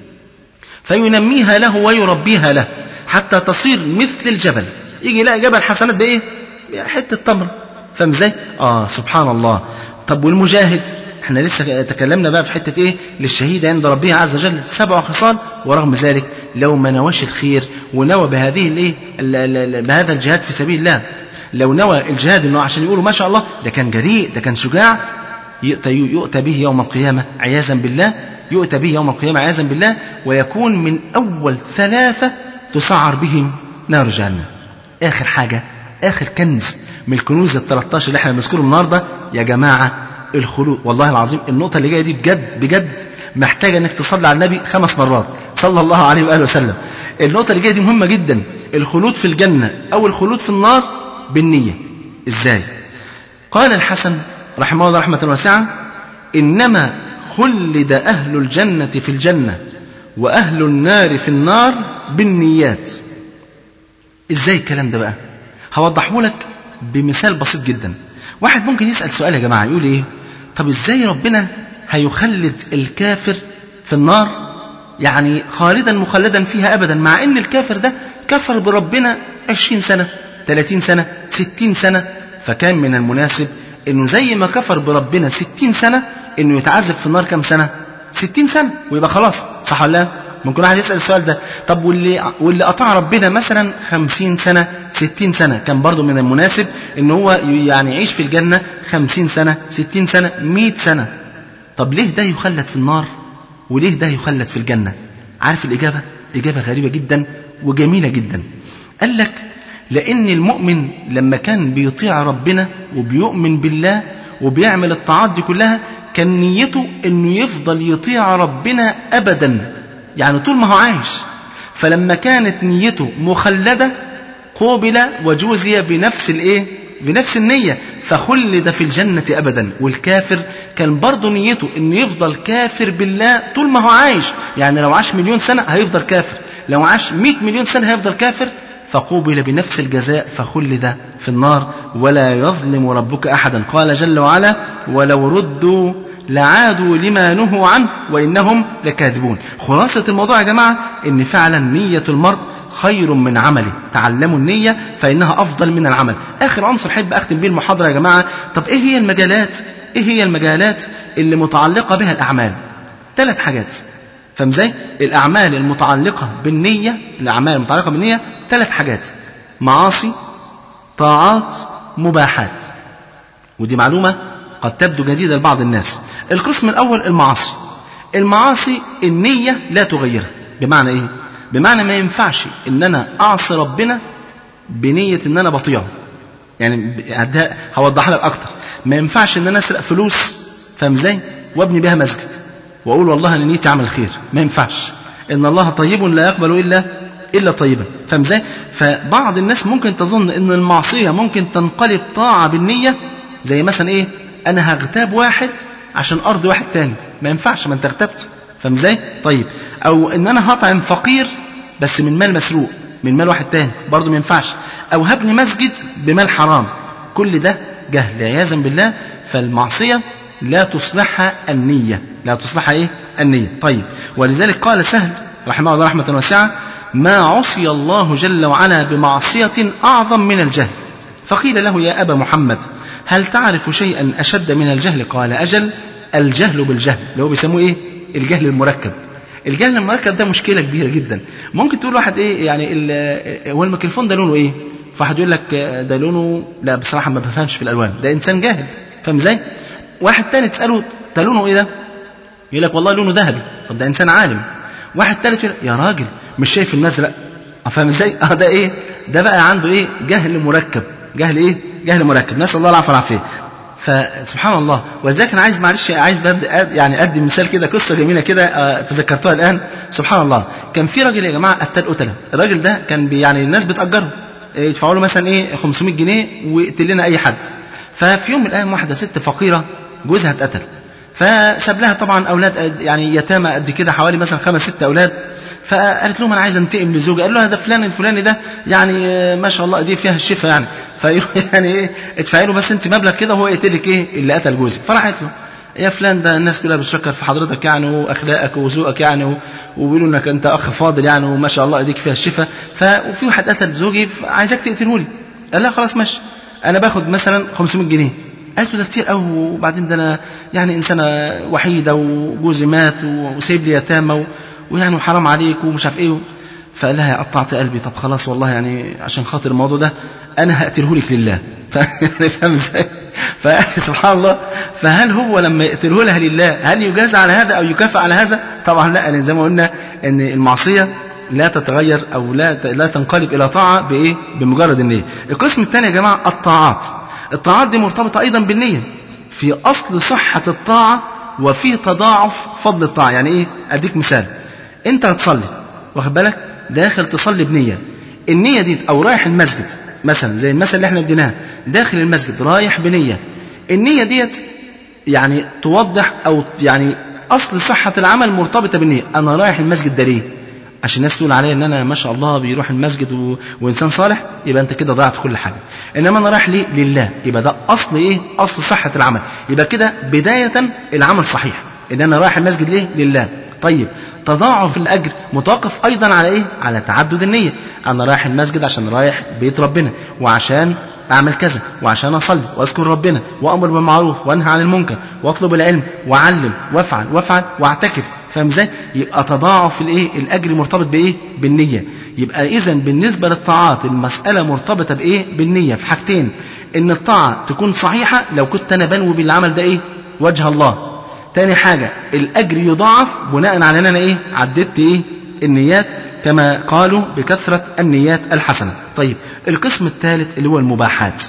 فينميها له ويربيها له حتى تصير مثل الجبل يجي يلاقي جبل حسنات بايه حته تمر فاهم ازاي اه سبحان الله طب والمجاهد احنا لسه تكلمنا بقى في حته ايه للشهيد عند ربه عز وجل سبع خصال ورغم ذلك لو ما نواش الخير ونوى بهذه الايه ال- ال- ال- بهذا الجهاد في سبيل الله لو نوى الجهاد انه عشان يقولوا ما شاء الله ده كان جريء ده كان شجاع يؤتى, يؤتى به يوم القيامة عياذا بالله يؤتى به يوم القيامة عياذا بالله ويكون من أول ثلاثة تسعر بهم نار جهنم آخر حاجة آخر كنز من الكنوز ال 13 اللي احنا بنذكره النهارده يا جماعة الخلود والله العظيم النقطة اللي جاية دي بجد بجد محتاجة انك تصلي على النبي خمس مرات صلى الله عليه وآله وسلم النقطة اللي جاية دي مهمة جدا الخلود في الجنة أو الخلود في النار بالنية ازاي قال الحسن رحمه الله رحمة واسعة إنما خلد أهل الجنة في الجنة وأهل النار في النار بالنيات إزاي الكلام ده بقى هوضحه لك بمثال بسيط جدا واحد ممكن يسأل سؤال يا جماعة يقول إيه طب إزاي ربنا هيخلد الكافر في النار يعني خالدا مخلدا فيها أبدا مع أن الكافر ده كفر بربنا عشرين سنة 30 سنة 60 سنة فكان من المناسب انه زي ما كفر بربنا 60 سنة انه يتعذب في النار كام سنة 60 سنة ويبقى خلاص صح ولا لا ممكن واحد يسأل السؤال ده طب واللي واللي قطع ربنا مثلا 50 سنة 60 سنة كان برضه من المناسب ان هو يعني يعيش في الجنة 50 سنة 60 سنة 100 سنة طب ليه ده يخلد في النار وليه ده يخلد في الجنة عارف الإجابة إجابة غريبة جدا وجميلة جدا قال لك لأن المؤمن لما كان بيطيع ربنا وبيؤمن بالله وبيعمل الطاعات دي كلها كان نيته انه يفضل يطيع ربنا ابدا يعني طول ما هو عايش فلما كانت نيته مخلده قوبل وجوزي بنفس الايه بنفس النية فخلد في الجنة أبدا والكافر كان برضه نيته أنه يفضل كافر بالله طول ما هو عايش يعني لو عاش مليون سنة هيفضل كافر لو عاش مئة مليون سنة هيفضل كافر فقوبل بنفس الجزاء فخلد في النار ولا يظلم ربك أحدا قال جل وعلا ولو ردوا لعادوا لما نهوا عنه وإنهم لكاذبون خلاصة الموضوع يا جماعة إن فعلا نية المرء خير من عمله تعلموا النية فإنها أفضل من العمل آخر عنصر حب أختم بيه المحاضرة يا جماعة طب إيه هي المجالات إيه هي المجالات اللي متعلقة بها الأعمال ثلاث حاجات فاهم ازاي؟ الأعمال المتعلقة بالنية الأعمال المتعلقة بالنية ثلاث حاجات معاصي طاعات مباحات ودي معلومة قد تبدو جديدة لبعض الناس القسم الأول المعاصي المعاصي النية لا تغيرها بمعنى إيه؟ بمعنى ما ينفعش إن أنا أعصي ربنا بنية إن أنا بطيعه يعني هدها- هوضحها لك أكتر ما ينفعش إن أنا أسرق فلوس فاهم إزاي؟ وأبني بها مسجد وأقول والله أنا نيتي أعمل خير ما ينفعش إن الله طيب لا يقبل إلا إلا طيبا فاهم إزاي؟ فبعض الناس ممكن تظن إن المعصية ممكن تنقلب طاعة بالنية زي مثلا إيه؟ أنا هغتاب واحد عشان أرضي واحد تاني ما ينفعش ما أنت اغتبته فاهم إزاي؟ طيب أو إن أنا هطعم فقير بس من مال مسروق من مال واحد تاني برضه ما ينفعش أو هبني مسجد بمال حرام كل ده جهل عياذا بالله فالمعصية لا تصلحها النية لا تصلحها إيه؟ النية طيب ولذلك قال سهل رحمه الله رحمة واسعة ما عصي الله جل وعلا بمعصية أعظم من الجهل فقيل له يا أبا محمد هل تعرف شيئا أشد من الجهل قال أجل الجهل بالجهل اللي هو بيسموه إيه الجهل المركب الجهل المركب ده مشكلة كبيرة جدا ممكن تقول واحد إيه يعني ال- هو الميكروفون ده لونه إيه فواحد يقول لك ده لونه لا بصراحة ما بفهمش في الألوان ده إنسان جاهل فاهم إزاي واحد تاني تسأله ده لونه إيه ده يقول لك والله لونه ذهبي طب ده انسان عالم واحد ثالث يقول يا راجل مش شايف المزرق آه، فاهم ازاي اه ده ايه ده بقى عنده ايه جهل مركب جهل ايه جهل مركب نسال الله العفو والعافيه فسبحان الله ولذلك انا عايز معلش عايز بد يعني ادي مثال كده قصه جميله كده آه، تذكرتها الان سبحان الله كان في راجل يا جماعه قتال قتله الراجل ده كان بي يعني الناس بتاجره آه، يدفعوا له مثلا ايه 500 جنيه ويقتل لنا اي حد ففي يوم من الايام واحده ست فقيره جوزها اتقتل فساب لها طبعا اولاد قد- يعني يتامى قد كده حوالي مثلا خمس ست اولاد فقالت لهم انا عايز انتقم لزوجي قال لها ده فلان الفلاني ده يعني آه، ما شاء الله دي فيها الشفاء يعني فيروح يعني ايه ادفعي له بس انت مبلغ كده وهو يقتلك ايه اللي قتل جوزك فراحت له يا فلان ده الناس كلها بتشكر في حضرتك يعني واخلاقك وذوقك يعني و- وبيقولوا انك انت اخ فاضل يعني وما شاء الله ايديك فيها الشفاء ف وفي واحد قتل زوجي عايزك تقتله لي قال لها خلاص ماشي انا باخد مثلا 500 جنيه قالت له ده كتير قوي وبعدين ده انا يعني انسانه وحيده وجوزي مات وسايب لي يتامى و- ويعني وحرام عليك ومش عارف ايه فقال لها قطعت قلبي طب خلاص والله يعني عشان خاطر الموضوع ده انا هقتله لك لله ف- يعني فاهم ازاي؟ فسبحان الله فهل هو لما يقتله لها لله هل يجازى على هذا او يكافئ على هذا؟ طبعا لا يعني زي ما قلنا ان المعصيه لا تتغير او لا لا تنقلب الى طاعه بايه؟ بمجرد النيه. القسم الثاني يا جماعه الطاعات. الطاعات دي مرتبطه ايضا بالنيه. في اصل صحه الطاعه وفي تضاعف فضل الطاعه، يعني ايه؟ اديك مثال. انت هتصلي واخد بالك؟ داخل تصلي بنيه. النيه دي او رايح المسجد مثلا زي المثل اللي احنا اديناه داخل المسجد رايح بنيه. النيه ديت يعني توضح او يعني اصل صحه العمل مرتبطه بالنيه انا رايح المسجد ده ليه عشان الناس تقول عليا ان انا ما شاء الله بيروح المسجد و... وانسان صالح يبقى انت كده ضيعت كل حاجه انما انا رايح ليه لله يبقى ده اصل ايه اصل صحه العمل يبقى كده بدايه العمل صحيح ان انا رايح المسجد ليه لله طيب تضاعف الاجر متوقف ايضا على ايه على تعدد النيه انا رايح المسجد عشان رايح بيت ربنا وعشان اعمل كذا وعشان اصلي واذكر ربنا وامر بالمعروف وانهى عن المنكر واطلب العلم واعلم وافعل وافعل واعتكف فاهم ازاي؟ يبقى تضاعف الايه؟ الاجر مرتبط بايه؟ بالنيه. يبقى اذا بالنسبه للطاعات المساله مرتبطه بايه؟ بالنيه في حاجتين ان الطاعه تكون صحيحه لو كنت انا بنوي بالعمل ده ايه؟ وجه الله. تاني حاجه الاجر يضاعف بناء على ان انا ايه؟ عددت ايه؟ النيات كما قالوا بكثره النيات الحسنه. طيب القسم الثالث اللي هو المباحات.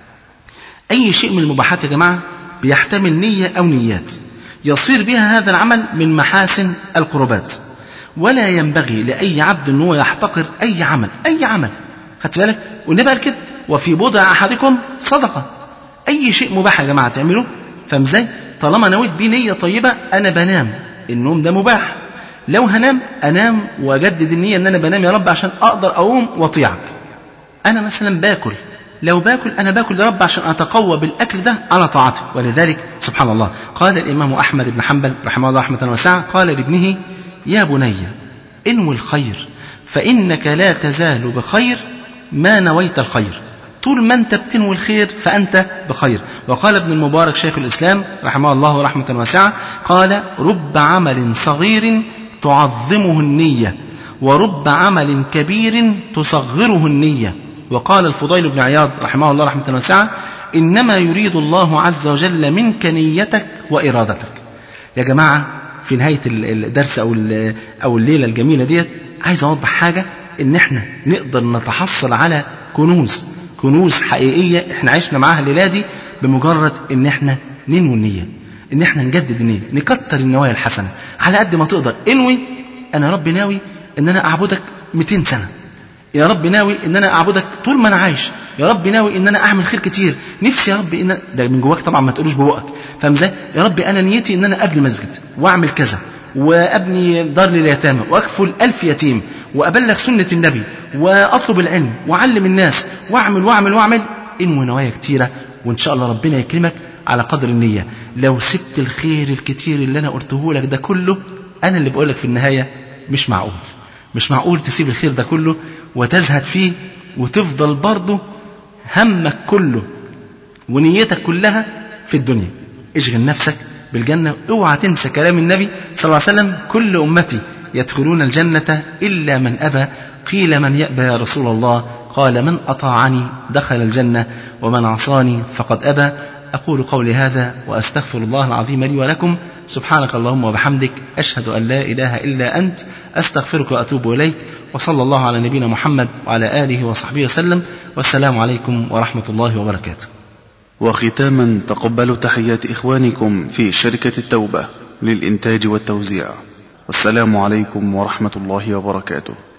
أي شيء من المباحات يا جماعة بيحتمل نية أو نيات يصير بها هذا العمل من محاسن القربات ولا ينبغي لأي عبد أن هو يحتقر أي عمل أي عمل خدت بالك والنبي قال كده وفي بضع أحدكم صدقة أي شيء مباح يا جماعة تعمله فاهم ازاي طالما نويت بيه نية طيبة أنا بنام النوم ده مباح لو هنام أنام وأجدد النية أن أنا بنام يا رب عشان أقدر أقوم وأطيعك أنا مثلا باكل لو باكل أنا باكل يا رب عشان أتقوى بالأكل ده على طاعته ولذلك سبحان الله قال الإمام أحمد بن حنبل رحمه الله رحمة واسعة قال لابنه يا بني انوي الخير فإنك لا تزال بخير ما نويت الخير طول ما أنت بتنوي الخير فأنت بخير وقال ابن المبارك شيخ الإسلام رحمه الله رحمة واسعة قال رب عمل صغير تعظمه النية ورب عمل كبير تصغره النية وقال الفضيل بن عياض رحمه الله رحمة واسعة إنما يريد الله عز وجل منك نيتك وإرادتك يا جماعة في نهاية الدرس أو أو الليلة الجميلة ديت عايز أوضح حاجة إن إحنا نقدر نتحصل على كنوز كنوز حقيقية إحنا عشنا معاها الليلة دي بمجرد إن إحنا ننوي النية إن إحنا نجدد النية نكتر النوايا الحسنة على قد ما تقدر انوي أنا رب ناوي إن أنا أعبدك 200 سنة يا رب ناوي ان انا اعبدك طول ما انا عايش يا رب ناوي ان انا اعمل خير كتير نفسي يا رب ان ده من جواك طبعا ما تقولوش ببقك فاهم ازاي يا رب انا نيتي ان انا ابني مسجد واعمل كذا وابني دار لليتامى واكفل ألف يتيم وابلغ سنه النبي واطلب العلم واعلم الناس واعمل واعمل واعمل انوي نوايا كتيره وان شاء الله ربنا يكرمك على قدر النيه لو سبت الخير الكتير اللي انا قلته لك ده كله انا اللي بقول لك في النهايه مش معقول مش معقول تسيب الخير ده كله وتزهد فيه وتفضل برضه همك كله ونيتك كلها في الدنيا اشغل نفسك بالجنة اوعى تنسى كلام النبي صلى الله عليه وسلم كل أمتي يدخلون الجنة إلا من أبى قيل من يأبى يا رسول الله قال من أطاعني دخل الجنة ومن عصاني فقد أبى أقول قولي هذا وأستغفر الله العظيم لي ولكم سبحانك اللهم وبحمدك أشهد أن لا إله إلا أنت أستغفرك وأتوب إليك وصلى الله على نبينا محمد وعلى آله وصحبه وسلم والسلام عليكم ورحمة الله وبركاته وختاما تقبلوا تحيات إخوانكم في شركة التوبة للإنتاج والتوزيع والسلام عليكم ورحمة الله وبركاته